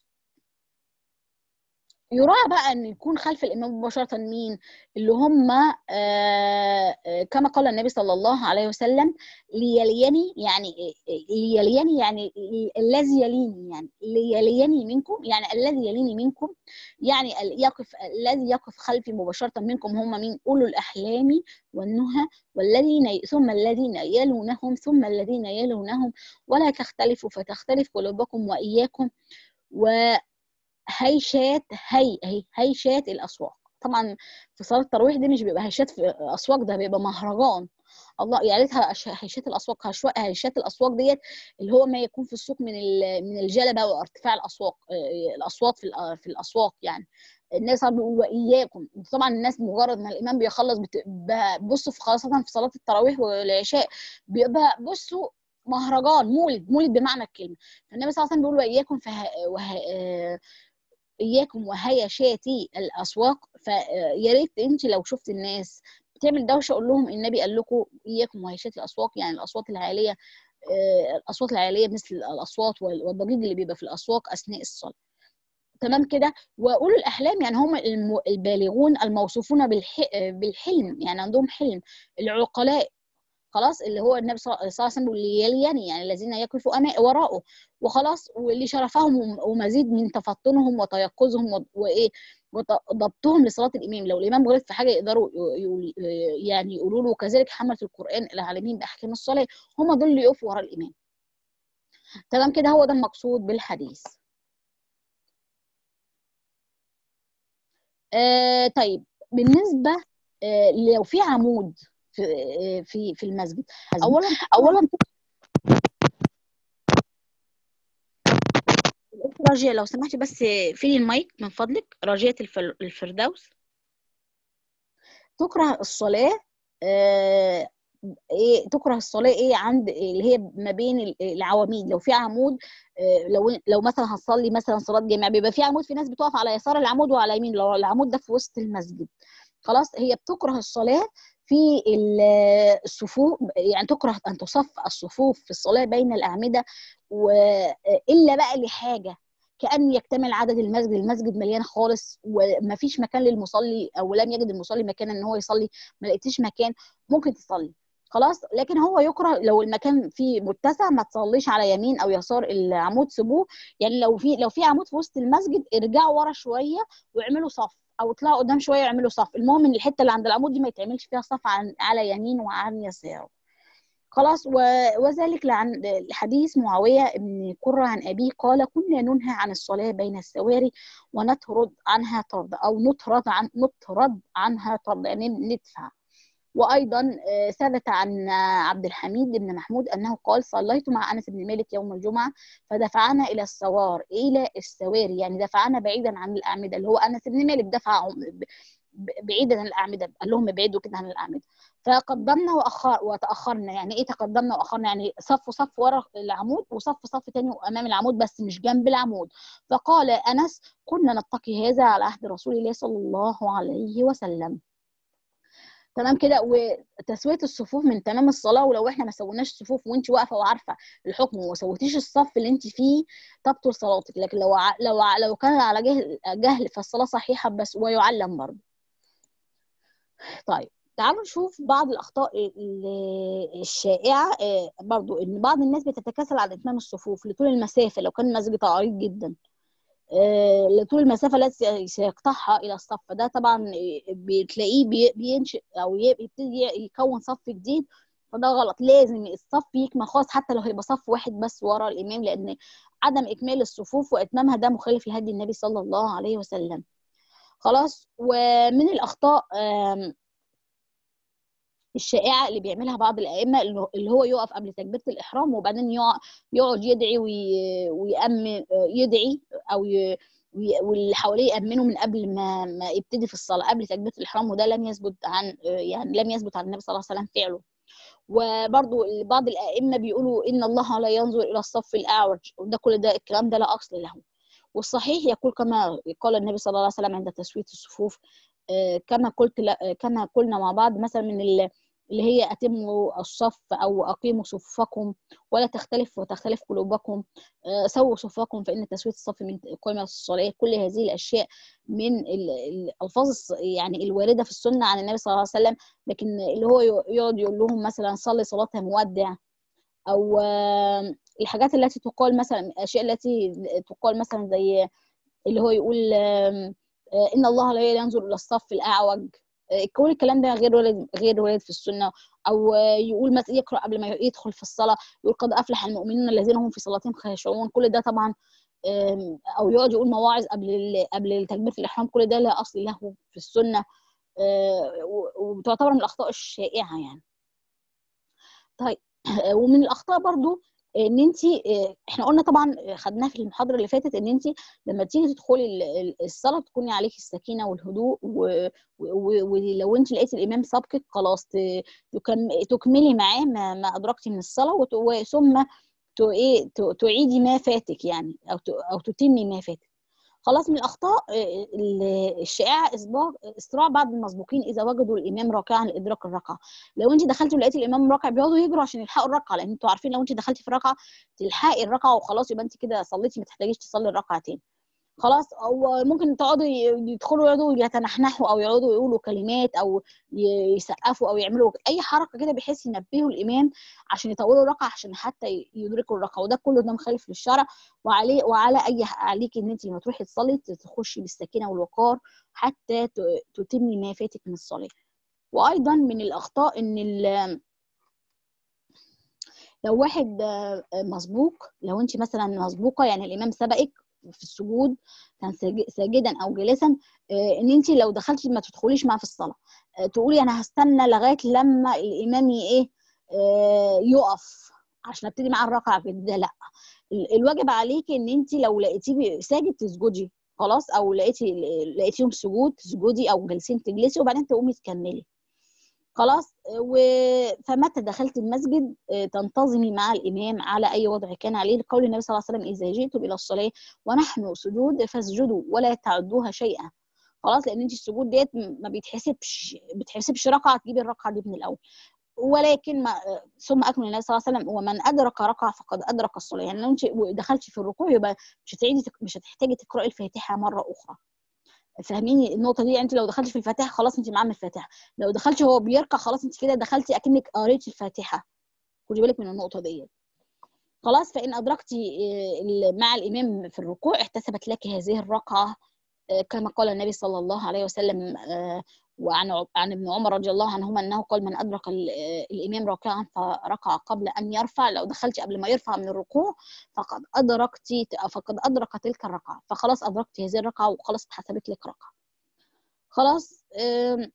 يراعى بقى ان يكون خلف الامام مباشره مين اللي هم آه، آه، كما قال النبي صلى الله عليه وسلم ليليني يعني إيه؟ ليليني يعني الذي يليني يعني ليليني منكم يعني الذي يليني منكم يعني ال- يقف الذي يقف خلفي مباشره منكم هم مين اولو الاحلام والنهى والذين ثم الذين يلونهم ثم الذين يلونهم ولا تختلفوا فتختلف قلوبكم واياكم و هيشات هي هي هيشات الاسواق طبعا في صلاه التراويح دي مش بيبقى هيشات في اسواق ده بيبقى مهرجان الله يا ريتها أش- هيشات الاسواق هشوا- هيشات الاسواق ديت اللي هو ما يكون في السوق من ال- من الجلبه وارتفاع الاسواق آه، الاصوات في الأ- في الاسواق يعني الناس طبعا بيقولوا واياكم طبعا الناس مجرد ما الامام بيخلص بت- ب- بصوا في خاصه في صلاه التراويح والعشاء بيبقى بصوا مهرجان مولد مولد بمعنى الكلمه فالنبي صلى الله عليه وسلم بيقول واياكم فه... وه... آه، اياكم وهيشاتي الاسواق فيا ريت انت لو شفت الناس بتعمل دوشه قول لهم النبي قال لكم اياكم وهيشات الاسواق يعني الاصوات العاليه آه، الاصوات العاليه مثل الاصوات وال- والضجيج اللي بيبقى في الاسواق اثناء الصلاه تمام كده واولو الاحلام يعني هم الم- البالغون الموصوفون بالح... بالحلم يعني عندهم حلم العقلاء خلاص اللي هو النبي صلى الله عليه وسلم اللي يليني يعني الذين يقفوا أما وراءه وخلاص واللي شرفهم وم- ومزيد من تفطنهم وتيقظهم و- وايه وضبطهم لصلاه الامام لو الامام غلط في حاجه يقدروا يقول يعني يقولوا له وكذلك حمله القران العالمين باحكام الصلاه هم دول اللي يقفوا ورا الامام تمام كده هو ده المقصود بالحديث آه طيب بالنسبه آه لو في عمود في آه في في المسجد اولا اولا راجية لو سمحتي بس فين المايك من فضلك راجية الفردوس تكره الصلاة آه ايه تكره الصلاه ايه عند اللي هي ما بين العواميد لو في عمود لو لو مثلا هتصلي مثلا صلاه جماعه بيبقى في عمود في ناس بتقف على يسار العمود وعلى يمين لو العمود ده في وسط المسجد خلاص هي بتكره الصلاه في الصفوف يعني تكره ان تصف الصفوف في الصلاه بين الاعمده والا بقى لحاجه كأن يكتمل عدد المسجد المسجد مليان خالص ومفيش مكان للمصلي او لم يجد المصلي مكان ان هو يصلي ما لقيتيش مكان ممكن تصلي خلاص لكن هو يكره لو المكان فيه متسع ما تصليش على يمين او يسار العمود سيبوه يعني لو في لو في عمود في وسط المسجد ارجعوا ورا شويه واعملوا صف او اطلعوا قدام شويه واعملوا صف المهم ان الحته اللي عند العمود دي ما يتعملش فيها صف عن على يمين وعن يسار خلاص وذلك لعن حديث معاوية بن قرة عن أبيه قال كنا ننهى عن الصلاة بين السواري ونطرد عنها طرد أو نطرد عن نطرد عنها طرد يعني ندفع وايضا ثبت عن عبد الحميد بن محمود انه قال صليت مع انس بن مالك يوم الجمعه فدفعنا الى السوار الى السواري يعني دفعنا بعيدا عن الاعمده اللي هو انس بن مالك دفع بعيدا عن الاعمده قال لهم ابعدوا كده عن الاعمده فقدمنا واخر وتاخرنا يعني ايه تقدمنا واخرنا يعني صف صف ورا العمود وصف صف تاني امام العمود بس مش جنب العمود فقال انس كنا نتقي هذا على عهد رسول الله صلى الله عليه وسلم تمام كده وتسويه الصفوف من تمام الصلاه ولو احنا ما سويناش الصفوف وانت واقفه وعارفه الحكم وما سويتيش الصف اللي انت فيه تبطل صلاتك لكن لو ع... لو ع... لو كان على جهل جهل فالصلاه صحيحه بس ويعلم برضه طيب تعالوا نشوف بعض الاخطاء الشائعه برضو ان بعض الناس بتتكاسل عن اتمام الصفوف لطول المسافه لو كان المسجد عريض جدا لطول المسافه التي سيقطعها الى الصف ده طبعا بتلاقيه بينشئ او يبتدي يكون صف جديد فده غلط لازم الصف يكمل خالص حتى لو هيبقى صف واحد بس ورا الامام لان عدم اكمال الصفوف واتمامها ده مخالف لهدي النبي صلى الله عليه وسلم خلاص ومن الاخطاء الشائعه اللي بيعملها بعض الائمه اللي هو يقف قبل تكبيره الاحرام وبعدين يقعد يدعي ويأمن يدعي او ي... واللي حواليه يأمنوا من قبل ما ما يبتدي في الصلاه قبل تكبيره الاحرام وده لم يثبت عن يعني لم يثبت عن النبي صلى الله عليه وسلم فعله وبرضو بعض الائمه بيقولوا ان الله لا ينظر الى الصف الاعوج وده كل ده الكلام ده لا اصل له والصحيح يقول كما قال النبي صلى الله عليه وسلم عند تسويه الصفوف كما قلت كما قلنا مع بعض مثلا من اللي هي أتموا الصف أو أقيموا صفكم ولا تختلف وتختلف قلوبكم سووا صفكم فإن تسوية الصف من قيمة الصلاة كل هذه الأشياء من الألفاظ يعني الواردة في السنة عن النبي صلى الله عليه وسلم لكن اللي هو يقعد يقول لهم مثلا صلي صلاة مودع أو الحاجات التي تقال مثلا الأشياء التي تقال مثلا زي اللي هو يقول إن الله لا ينظر إلى الصف الأعوج كل الكلام ده غير وارد غير وارد في السنه او يقول مثلا يقرا قبل ما يدخل في الصلاه يقول قد افلح المؤمنون الذين هم في صلاتهم خاشعون كل ده طبعا او يقعد يقول مواعظ قبل قبل تكبيره الاحرام كل ده لا اصل له في السنه وتعتبر من الاخطاء الشائعه يعني طيب ومن الاخطاء برضو ان انت احنا قلنا طبعا خدناها في المحاضره اللي فاتت ان انت لما تيجي تدخلي الصلاه تكوني عليكي السكينه والهدوء ولو انت لقيتي الامام سابقك خلاص تكملي معاه ما, ما ادركتي من الصلاه ثم ايه تعيدي ما فاتك يعني او او تتمي ما فاتك خلاص من الاخطاء الشائعه اسباق اسراع بعض المسبوقين اذا وجدوا الامام راكعا لادراك الركعه لو انت دخلتي ولقيتي الامام راكع بيقعدوا يجروا عشان يلحقوا الركعه لان انتوا عارفين لو انت دخلتي في ركعه تلحقي الركعه وخلاص يبقى انت كده صليتي ما تحتاجيش تصلي الركعتين خلاص او ممكن تقعدوا ي- يدخلوا يقعدوا يتنحنحوا او يقعدوا يقولوا كلمات او ي- يسقفوا او يعملوا اي حركه كده بحيث ينبهوا الامام عشان يطولوا الركعه عشان حتى ي- يدركوا الركعه وده كله ده مخالف للشرع وعليه وعلى اي عليك ان انت لما تروحي تصلي تخشي بالسكينه والوقار حتى ت- تتمي ما فاتك من الصلاه وايضا من الاخطاء ان ال- لو واحد آه، آه، مسبوق لو انت مثلا مسبوقه يعني الامام سبقك في السجود كان ساج- ساجدا او جالسا آه، ان انت لو دخلتي ما تدخليش معاه في الصلاه آه، تقولي انا هستنى لغايه لما الامام ي- ايه آه، يقف عشان ابتدي معاه الركعه كده لا ال- الواجب عليكي ان انت لو لقيتيه ساجد تسجدي خلاص او لقيتي لقيتيهم سجود تسجدي او جالسين تجلسي وبعدين تقومي تكملي خلاص و... فمتى دخلت المسجد آه، تنتظمي مع الإمام على أي وضع كان عليه لقول النبي صلى الله عليه وسلم إذا جئتم إلى الصلاة ونحن سجود فاسجدوا ولا تعدوها شيئا خلاص لأن أنت السجود ديت ما بيتحسبش بتحسبش ركعة تجيبي الركعة دي من الأول ولكن ما ثم اكمل النبي صلى الله عليه وسلم ومن ادرك ركعه فقد ادرك الصلاه يعني لو انت دخلتي في الركوع يبقى مش هتعيدي تك- مش هتحتاجي تقراي الفاتحه مره اخرى فاهميني النقطه دي يعني انت لو دخلتي في الفاتحه خلاص انت معاه من الفاتحه لو دخلتي هو بيركع خلاص انت كده دخلتي اكنك قريتي الفاتحه خدي بالك من النقطه دي خلاص فان ادركتي آه، ال- مع الامام في الركوع احتسبت لك هذه الركعه آه، كما قال النبي صلى الله عليه وسلم آه، وعن ع- عن ابن عمر رضي الله عنهما انه قال من ادرك ال- آه، الامام راكعا فركع قبل ان يرفع لو دخلتي قبل ما يرفع من الركوع فقد ادركت فقد ادرك تلك الركعه فخلاص ادركت هذه الركعه وخلاص اتحسبت لك ركعه خلاص آم،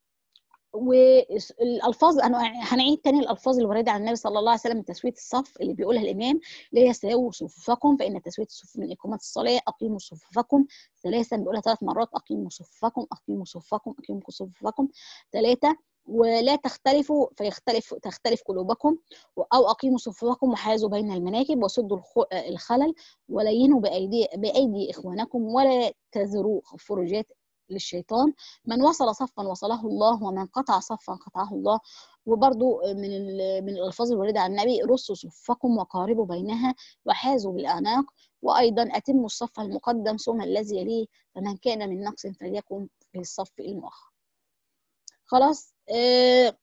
والالفاظ انا هنعيد تاني الالفاظ الوارده عن النبي صلى الله عليه وسلم من تسويه الصف اللي بيقولها الامام اللي هي ساووا صفوفكم فان تسويه الصف من اقامه الصلاه اقيموا صفوفكم ثلاثا بيقولها ثلاث مرات اقيموا صفوفكم اقيموا صفوفكم اقيموا صفوفكم ثلاثه ولا تختلفوا فيختلف تختلف قلوبكم او اقيموا صفوفكم وحازوا بين المناكب وسدوا الخ- الخلل ولينوا بايدي بايدي اخوانكم ولا تذروا فرجات للشيطان من وصل صفا وصله الله ومن قطع صفا قطعه الله وبرضو من ال- من الالفاظ الوارده عن النبي رصوا صفكم وقاربوا بينها وحازوا بالاعناق وايضا اتموا الصف المقدم ثم الذي يليه فمن كان من نقص فليكن في الصف المؤخر خلاص آه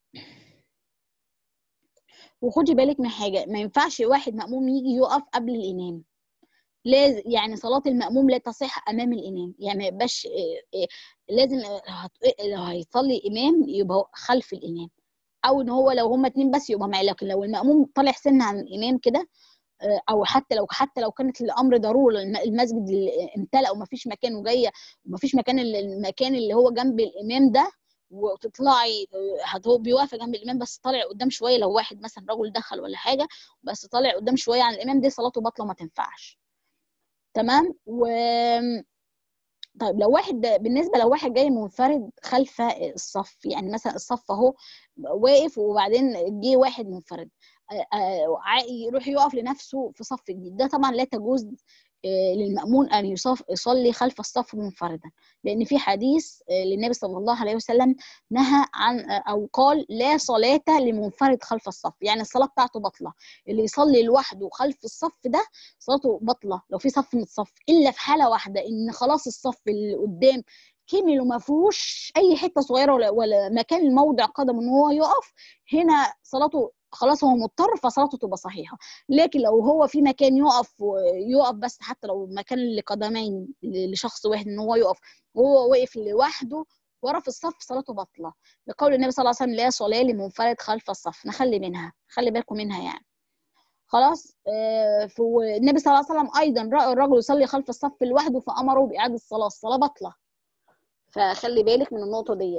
وخدي بالك من حاجه ما ينفعش واحد مأموم يجي يقف قبل الامام لازم يعني صلاة المأموم لا تصح أمام الإمام يعني ما يبقاش إيه، إيه، لازم لو هت- لو هيصلي إمام يبقى خلف الإمام أو إن هو لو هما اتنين بس يبقى معاه لكن لو المأموم طالع سن عن الإمام كده آه، أو حتى لو حتى لو كانت الأمر ضروري الم- المسجد اللي امتلأ وما فيش مكان وجاية وما فيش مكان ال- المكان اللي هو جنب الإمام ده وتطلعي آه، هت- هو بيوافق جنب الإمام بس طالع قدام شوية لو واحد مثلا رجل دخل ولا حاجة بس طالع قدام شوية عن الإمام دي صلاته باطلة ما تنفعش تمام و طيب لو واحد بالنسبه لو واحد جاي منفرد خلف الصف يعني مثلا الصف اهو واقف وبعدين جه واحد منفرد آه، آه، ع- يروح يقف لنفسه في صف جديد ده طبعا لا تجوز آه، للمأمون أن يصف يصلي خلف الصف منفردا لأن في حديث آه، للنبي صلى الله عليه وسلم نهى عن آه، أو قال لا صلاة لمنفرد خلف الصف يعني الصلاة بتاعته بطلة اللي يصلي لوحده خلف الصف ده صلاته بطلة لو في صف متصف إلا في حالة واحدة إن خلاص الصف اللي قدام كمل وما فيهوش أي حتة صغيرة ولا, ولا مكان موضع قدم إن هو يقف هنا صلاته خلاص هو مضطر فصلاته تبقى صحيحة لكن لو هو في مكان يقف يقف بس حتى لو مكان لقدمين لشخص واحد ان هو يقف وهو واقف لوحده ورا في الصف صلاته باطله لقول النبي صلى الله عليه وسلم لا صلاه لمنفرد خلف الصف نخلي منها خلي بالكم منها يعني خلاص آه النبي صلى الله عليه وسلم ايضا راى الرجل يصلي خلف الصف لوحده فامره باعاده الصلاه الصلاه باطله فخلي بالك من النقطه دي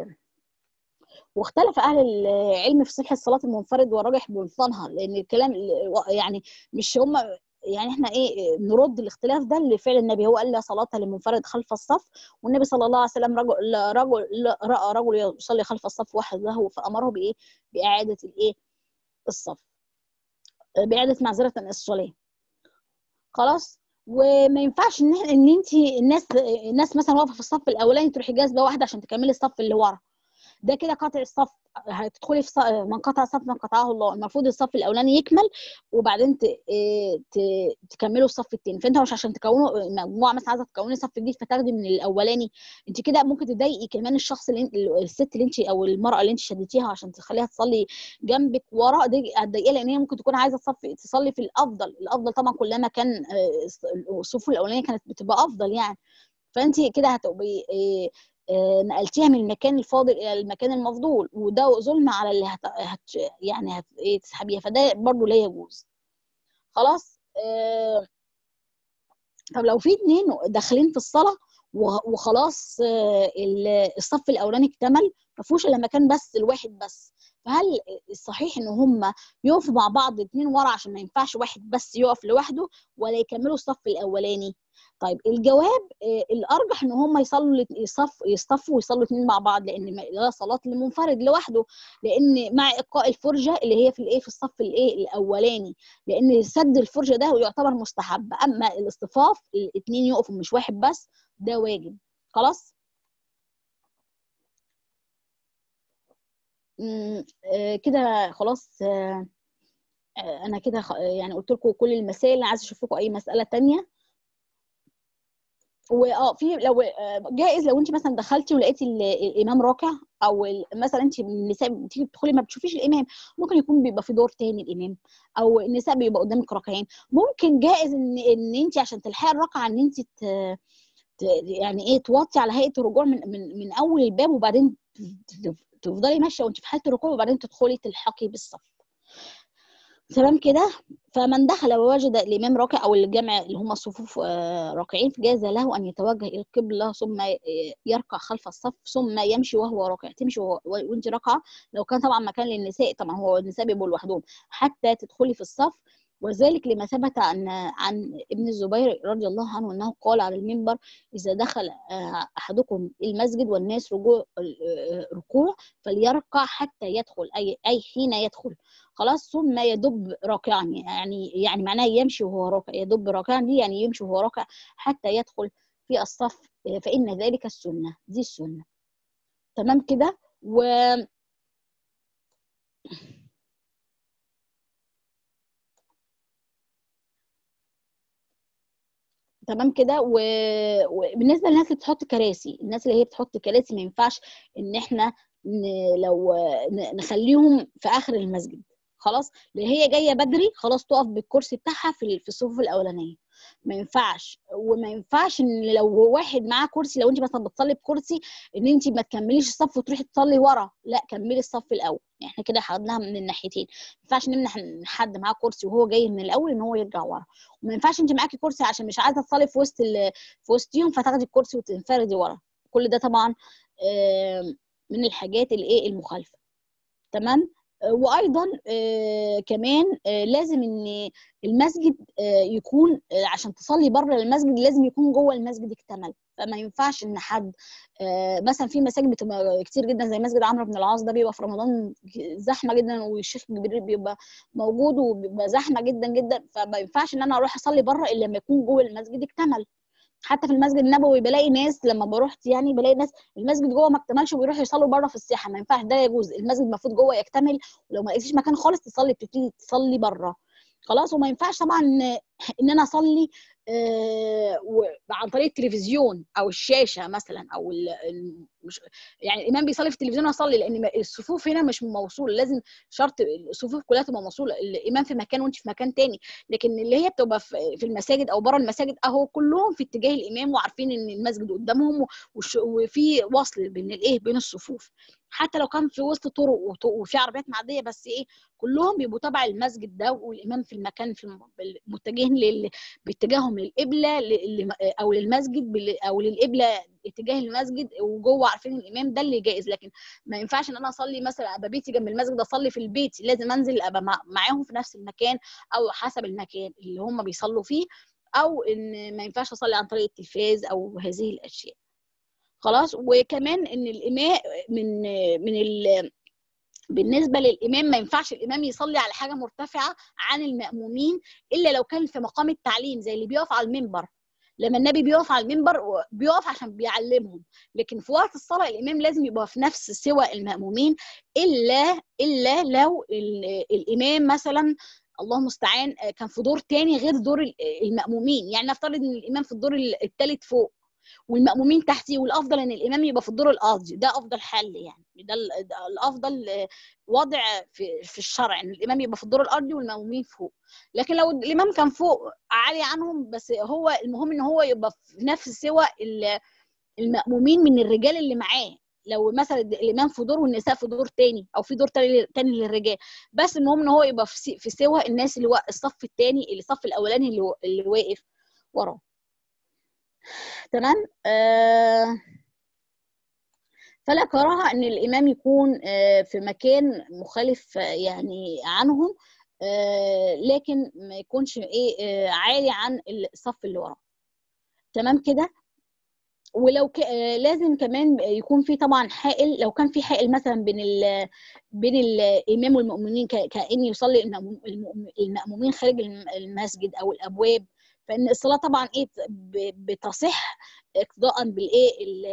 واختلف اهل العلم في صحه صلاه المنفرد والراجح بطلانها لان الكلام يعني مش هم يعني احنا ايه نرد الاختلاف ده لفعل النبي هو قال لا صلاه للمنفرد خلف الصف والنبي صلى الله عليه وسلم رجل رجل راى رجل يصلي خلف الصف وحده فامره بايه باعاده الايه الصف باعاده معذره الصلاه خلاص وما ينفعش ان ان انت الناس الناس مثلا واقفه في الصف الاولاني تروحي جاذبه واحده عشان تكملي الصف اللي ورا ده كده قطع الصف هتدخلي في ص- من قطع صف من قطعه الله المفروض الصف الاولاني يكمل وبعدين ت... إيه ت... تكملوا الصف الثاني فانت مش عشان تكونوا مجموعه مثلا عايزه تكوني صف جديد فتاخدي من الاولاني انت كده ممكن تضايقي كمان الشخص اللي انت الست اللي انت او المراه اللي انت شديتيها عشان تخليها تصلي جنبك ورا دي هتضايقيها لان هي ممكن تكون عايزه تصفي تصلي في الافضل الافضل طبعا كلما كان آه، الصفوف الاولانيه كانت بتبقى افضل يعني فانت كده هتبقي إيه، آه، نقلتيها من المكان الفاضل الى المكان المفضول وده ظلم على اللي هت... هت... يعني هت... ايه تسحبيها فده برضو لا يجوز خلاص آه، طب لو في اتنين داخلين في الصلاه وخ- وخلاص آه، ال- الصف الاولاني اكتمل ما فيهوش الا مكان بس الواحد بس فهل الصحيح ان هم يقفوا مع بعض اتنين ورا عشان ما ينفعش واحد بس يقف لوحده ولا يكملوا الصف الاولاني طيب الجواب آه، الارجح ان هم يصلوا الات- يصف يصطفوا ويصلوا اتنين مع بعض لان ما- لا صلاه لمنفرد لوحده لان مع ابقاء الفرجه اللي هي في الايه في الصف الايه الاولاني لان سد الفرجه ده يعتبر مستحب اما الاصطفاف الاثنين يقفوا مش واحد بس ده واجب خلاص مم، آه، كده خلاص آه، آه، انا كده خ- يعني قلت لكم كل المسائل عايزه اشوف لكم اي مساله تانية واه في لو آه، جائز لو انت مثلا دخلتي ولقيتي ال- الامام راكع او ال- مثلا انت من النساء بتيجي تدخلي ما بتشوفيش الامام ممكن يكون بيبقى في دور تاني الامام او النساء بيبقى قدامك ركعين ممكن جائز ان ان انت عشان تلحقي الركعه ان انت ت... ت... يعني ايه توطي على هيئه الرجوع من من من اول الباب وبعدين ت- ت- تفضلي ماشيه وانت في حاله الركوع وبعدين تدخلي تلحقي بالصف تمام كده فمن دخل ووجد الامام راكع او الجمع اللي هم الصفوف آه، راكعين فجاز له ان يتوجه الى القبله ثم ي- يركع خلف الصف ثم يمشي وهو راكع تمشي وهو- وانت راكعه لو كان طبعا مكان للنساء طبعا هو النساء بيبقوا لوحدهم حتى تدخلي في الصف وذلك لما ثبت عن عن ابن الزبير رضي الله عنه انه قال على المنبر اذا دخل آه، احدكم المسجد والناس رجوع آه، ركوع فليركع حتى يدخل اي اي حين يدخل خلاص ثم يدب راكعا يعني يعني معناه يمشي وهو راكع يدب راكعا دي يعني يمشي وهو راكع حتى يدخل في الصف فإن ذلك السنة دي السنة تمام كده و تمام كده و... وبالنسبه للناس اللي بتحط كراسي الناس اللي هي بتحط كراسي ما ينفعش ان احنا ن... لو ن... نخليهم في اخر المسجد خلاص اللي هي جايه بدري خلاص تقف بالكرسي بتاعها في في الصفوف الاولانيه ما ينفعش وما ينفعش ان لو واحد معاه كرسي لو انت مثلا بتصلي بكرسي ان انت ما تكمليش الصف وتروحي تصلي ورا لا كملي الصف الاول يعني احنا كده خدناها من الناحيتين ما ينفعش نمنح حد معاه كرسي وهو جاي من الاول ان هو يرجع ورا وما ينفعش انت معاكي كرسي عشان مش عايزه تصلي في وسط ال... في وسطيهم فتاخدي الكرسي وتنفردي ورا كل ده طبعا من الحاجات الايه المخالفه تمام وايضا آه كمان آه لازم ان المسجد آه يكون عشان تصلي بره المسجد لازم يكون جوه المسجد اكتمل فما ينفعش ان حد مثلا في مساجد بتبقى كتير جدا زي مسجد عمرو بن العاص ده بيبقى في رمضان زحمه جدا والشيخ جبريل بيبقى موجود وبيبقى زحمه جدا جدا فما ينفعش ان انا اروح اصلي بره الا لما يكون جوه المسجد اكتمل حتى في المسجد النبوي بلاقي ناس لما بروح يعني بلاقي ناس المسجد جوه ما اكتملش وبيروحوا يصلوا بره في الساحه ما ينفعش ده يجوز المسجد المفروض جوه يكتمل ولو ما لقيتيش مكان خالص تصلي بتبتدي تصلي بره خلاص وما ينفعش طبعا ان انا اصلي آه عن طريق التلفزيون او الشاشه مثلا او مش يعني الامام بيصلي في التلفزيون اصلي لان الصفوف هنا مش موصوله لازم شرط الصفوف كلها تبقى موصوله الامام في مكان وانت في مكان تاني لكن اللي هي بتبقى في المساجد او بره المساجد اهو كلهم في اتجاه الامام وعارفين ان المسجد قدامهم وفي وصل بين الايه بين الصفوف حتى لو كان في وسط طرق وفي عربيات معديه بس ايه كلهم بيبقوا تبع المسجد ده والامام في المكان في متجهين لل... باتجاههم للقبله او للمسجد او للقبله اتجاه المسجد وجوه عارفين الامام ده اللي جائز لكن ما ينفعش ان انا اصلي مثلا ابقى بيتي جنب المسجد اصلي في البيت لازم انزل ابقى معاهم في نفس المكان او حسب المكان اللي هم بيصلوا فيه او ان ما ينفعش اصلي عن طريق التلفاز او هذه الاشياء خلاص وكمان ان الامام من من ال بالنسبه للامام ما ينفعش الامام يصلي على حاجه مرتفعه عن المامومين الا لو كان في مقام التعليم زي اللي بيقف على المنبر لما النبي بيقف على المنبر بيقف عشان بيعلمهم لكن في وقت الصلاه الامام لازم يبقى في نفس سوى المامومين الا الا لو الامام مثلا الله المستعان كان في دور تاني غير دور المامومين يعني نفترض ان الامام في الدور الثالث فوق والمأمومين تحتيه والافضل ان الامام يبقى في الدور الارضي ده افضل حل يعني ده الافضل وضع في في الشرع ان الامام يبقى في الدور الارضي والمأمومين فوق لكن لو الامام كان فوق عالي عنهم بس هو المهم ان هو يبقى في نفس سوى المأمومين من الرجال اللي معاه لو مثلا الامام في دور والنساء في دور تاني او في دور تاني, تاني للرجال بس المهم ان هو يبقى في سوى الناس اللي هو الصف التاني الصف الاولاني اللي, اللي واقف وراه تمام آه فلا كراهه ان الامام يكون آه في مكان مخالف يعني عنهم آه لكن ما يكونش ايه آه عالي عن الصف اللي وراه تمام كده ولو ك... لازم كمان يكون في طبعا حائل لو كان في حائل مثلا بين ال... بين الامام والمؤمنين ك... كان يصلي المأمومين خارج المسجد او الابواب فان الصلاه طبعا ايه بتصح اقتداء بالايه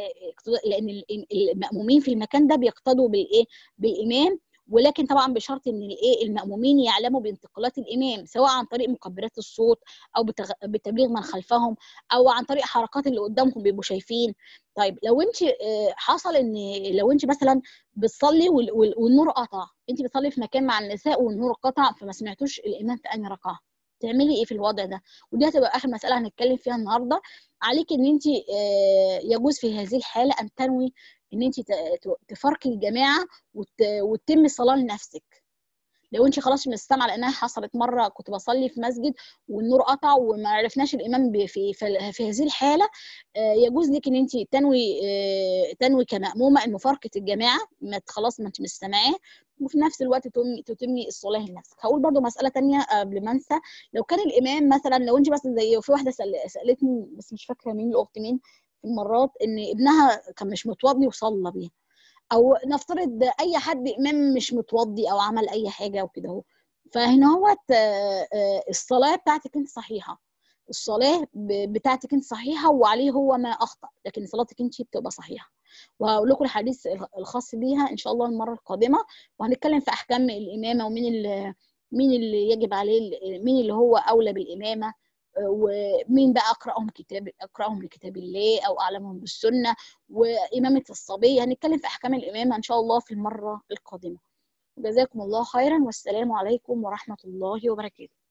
لان المامومين في المكان ده بيقتدوا بالايه بالامام ولكن طبعا بشرط ان الايه المامومين يعلموا بانتقالات الامام سواء عن طريق مكبرات الصوت او بتبليغ من خلفهم او عن طريق حركات اللي قدامهم بيبقوا شايفين طيب لو انت حصل ان لو انت مثلا بتصلي والنور قطع انت بتصلي في مكان مع النساء والنور قطع فما سمعتوش الامام في انهي ركعه تعملي ايه في الوضع ده ودي هتبقى اخر مساله هنتكلم فيها النهارده عليك ان انت يجوز في هذه الحاله ان تنوي ان انت تفارقي الجماعه وتتم الصلاه لنفسك لو انت خلاص مش سامعه لانها حصلت مره كنت بصلي في مسجد والنور قطع وما عرفناش الامام في في هذه الحاله يجوز لك ان انت تنوي تنوي كمامومه ان مفارقه الجماعه ما خلاص ما انت مش سامعاه وفي نفس الوقت تتمي الصلاه لنفسك هقول برضو مساله تانية قبل ما انسى لو كان الامام مثلا لو انت بس زي في واحده سالتني بس مش فاكره مين الاخت مين في المرات ان ابنها كان مش متوضي وصلى بيها او نفترض اي حد امام مش متوضي او عمل اي حاجه وكده اهو فهنا هو الصلاه بتاعتك انت صحيحه الصلاه بتاعتك انت صحيحه وعليه هو ما اخطا لكن صلاتك انت بتبقى صحيحه وهقول لكم الحديث الخاص بيها ان شاء الله المره القادمه وهنتكلم في احكام الامامه ومين اللي مين اللي يجب عليه مين اللي هو اولى بالامامه ومين بقى اقراهم كتاب اقراهم لكتاب الله او اعلمهم بالسنه وامامه الصبي هنتكلم في احكام الامامه ان شاء الله في المره القادمه جزاكم الله خيرا والسلام عليكم ورحمه الله وبركاته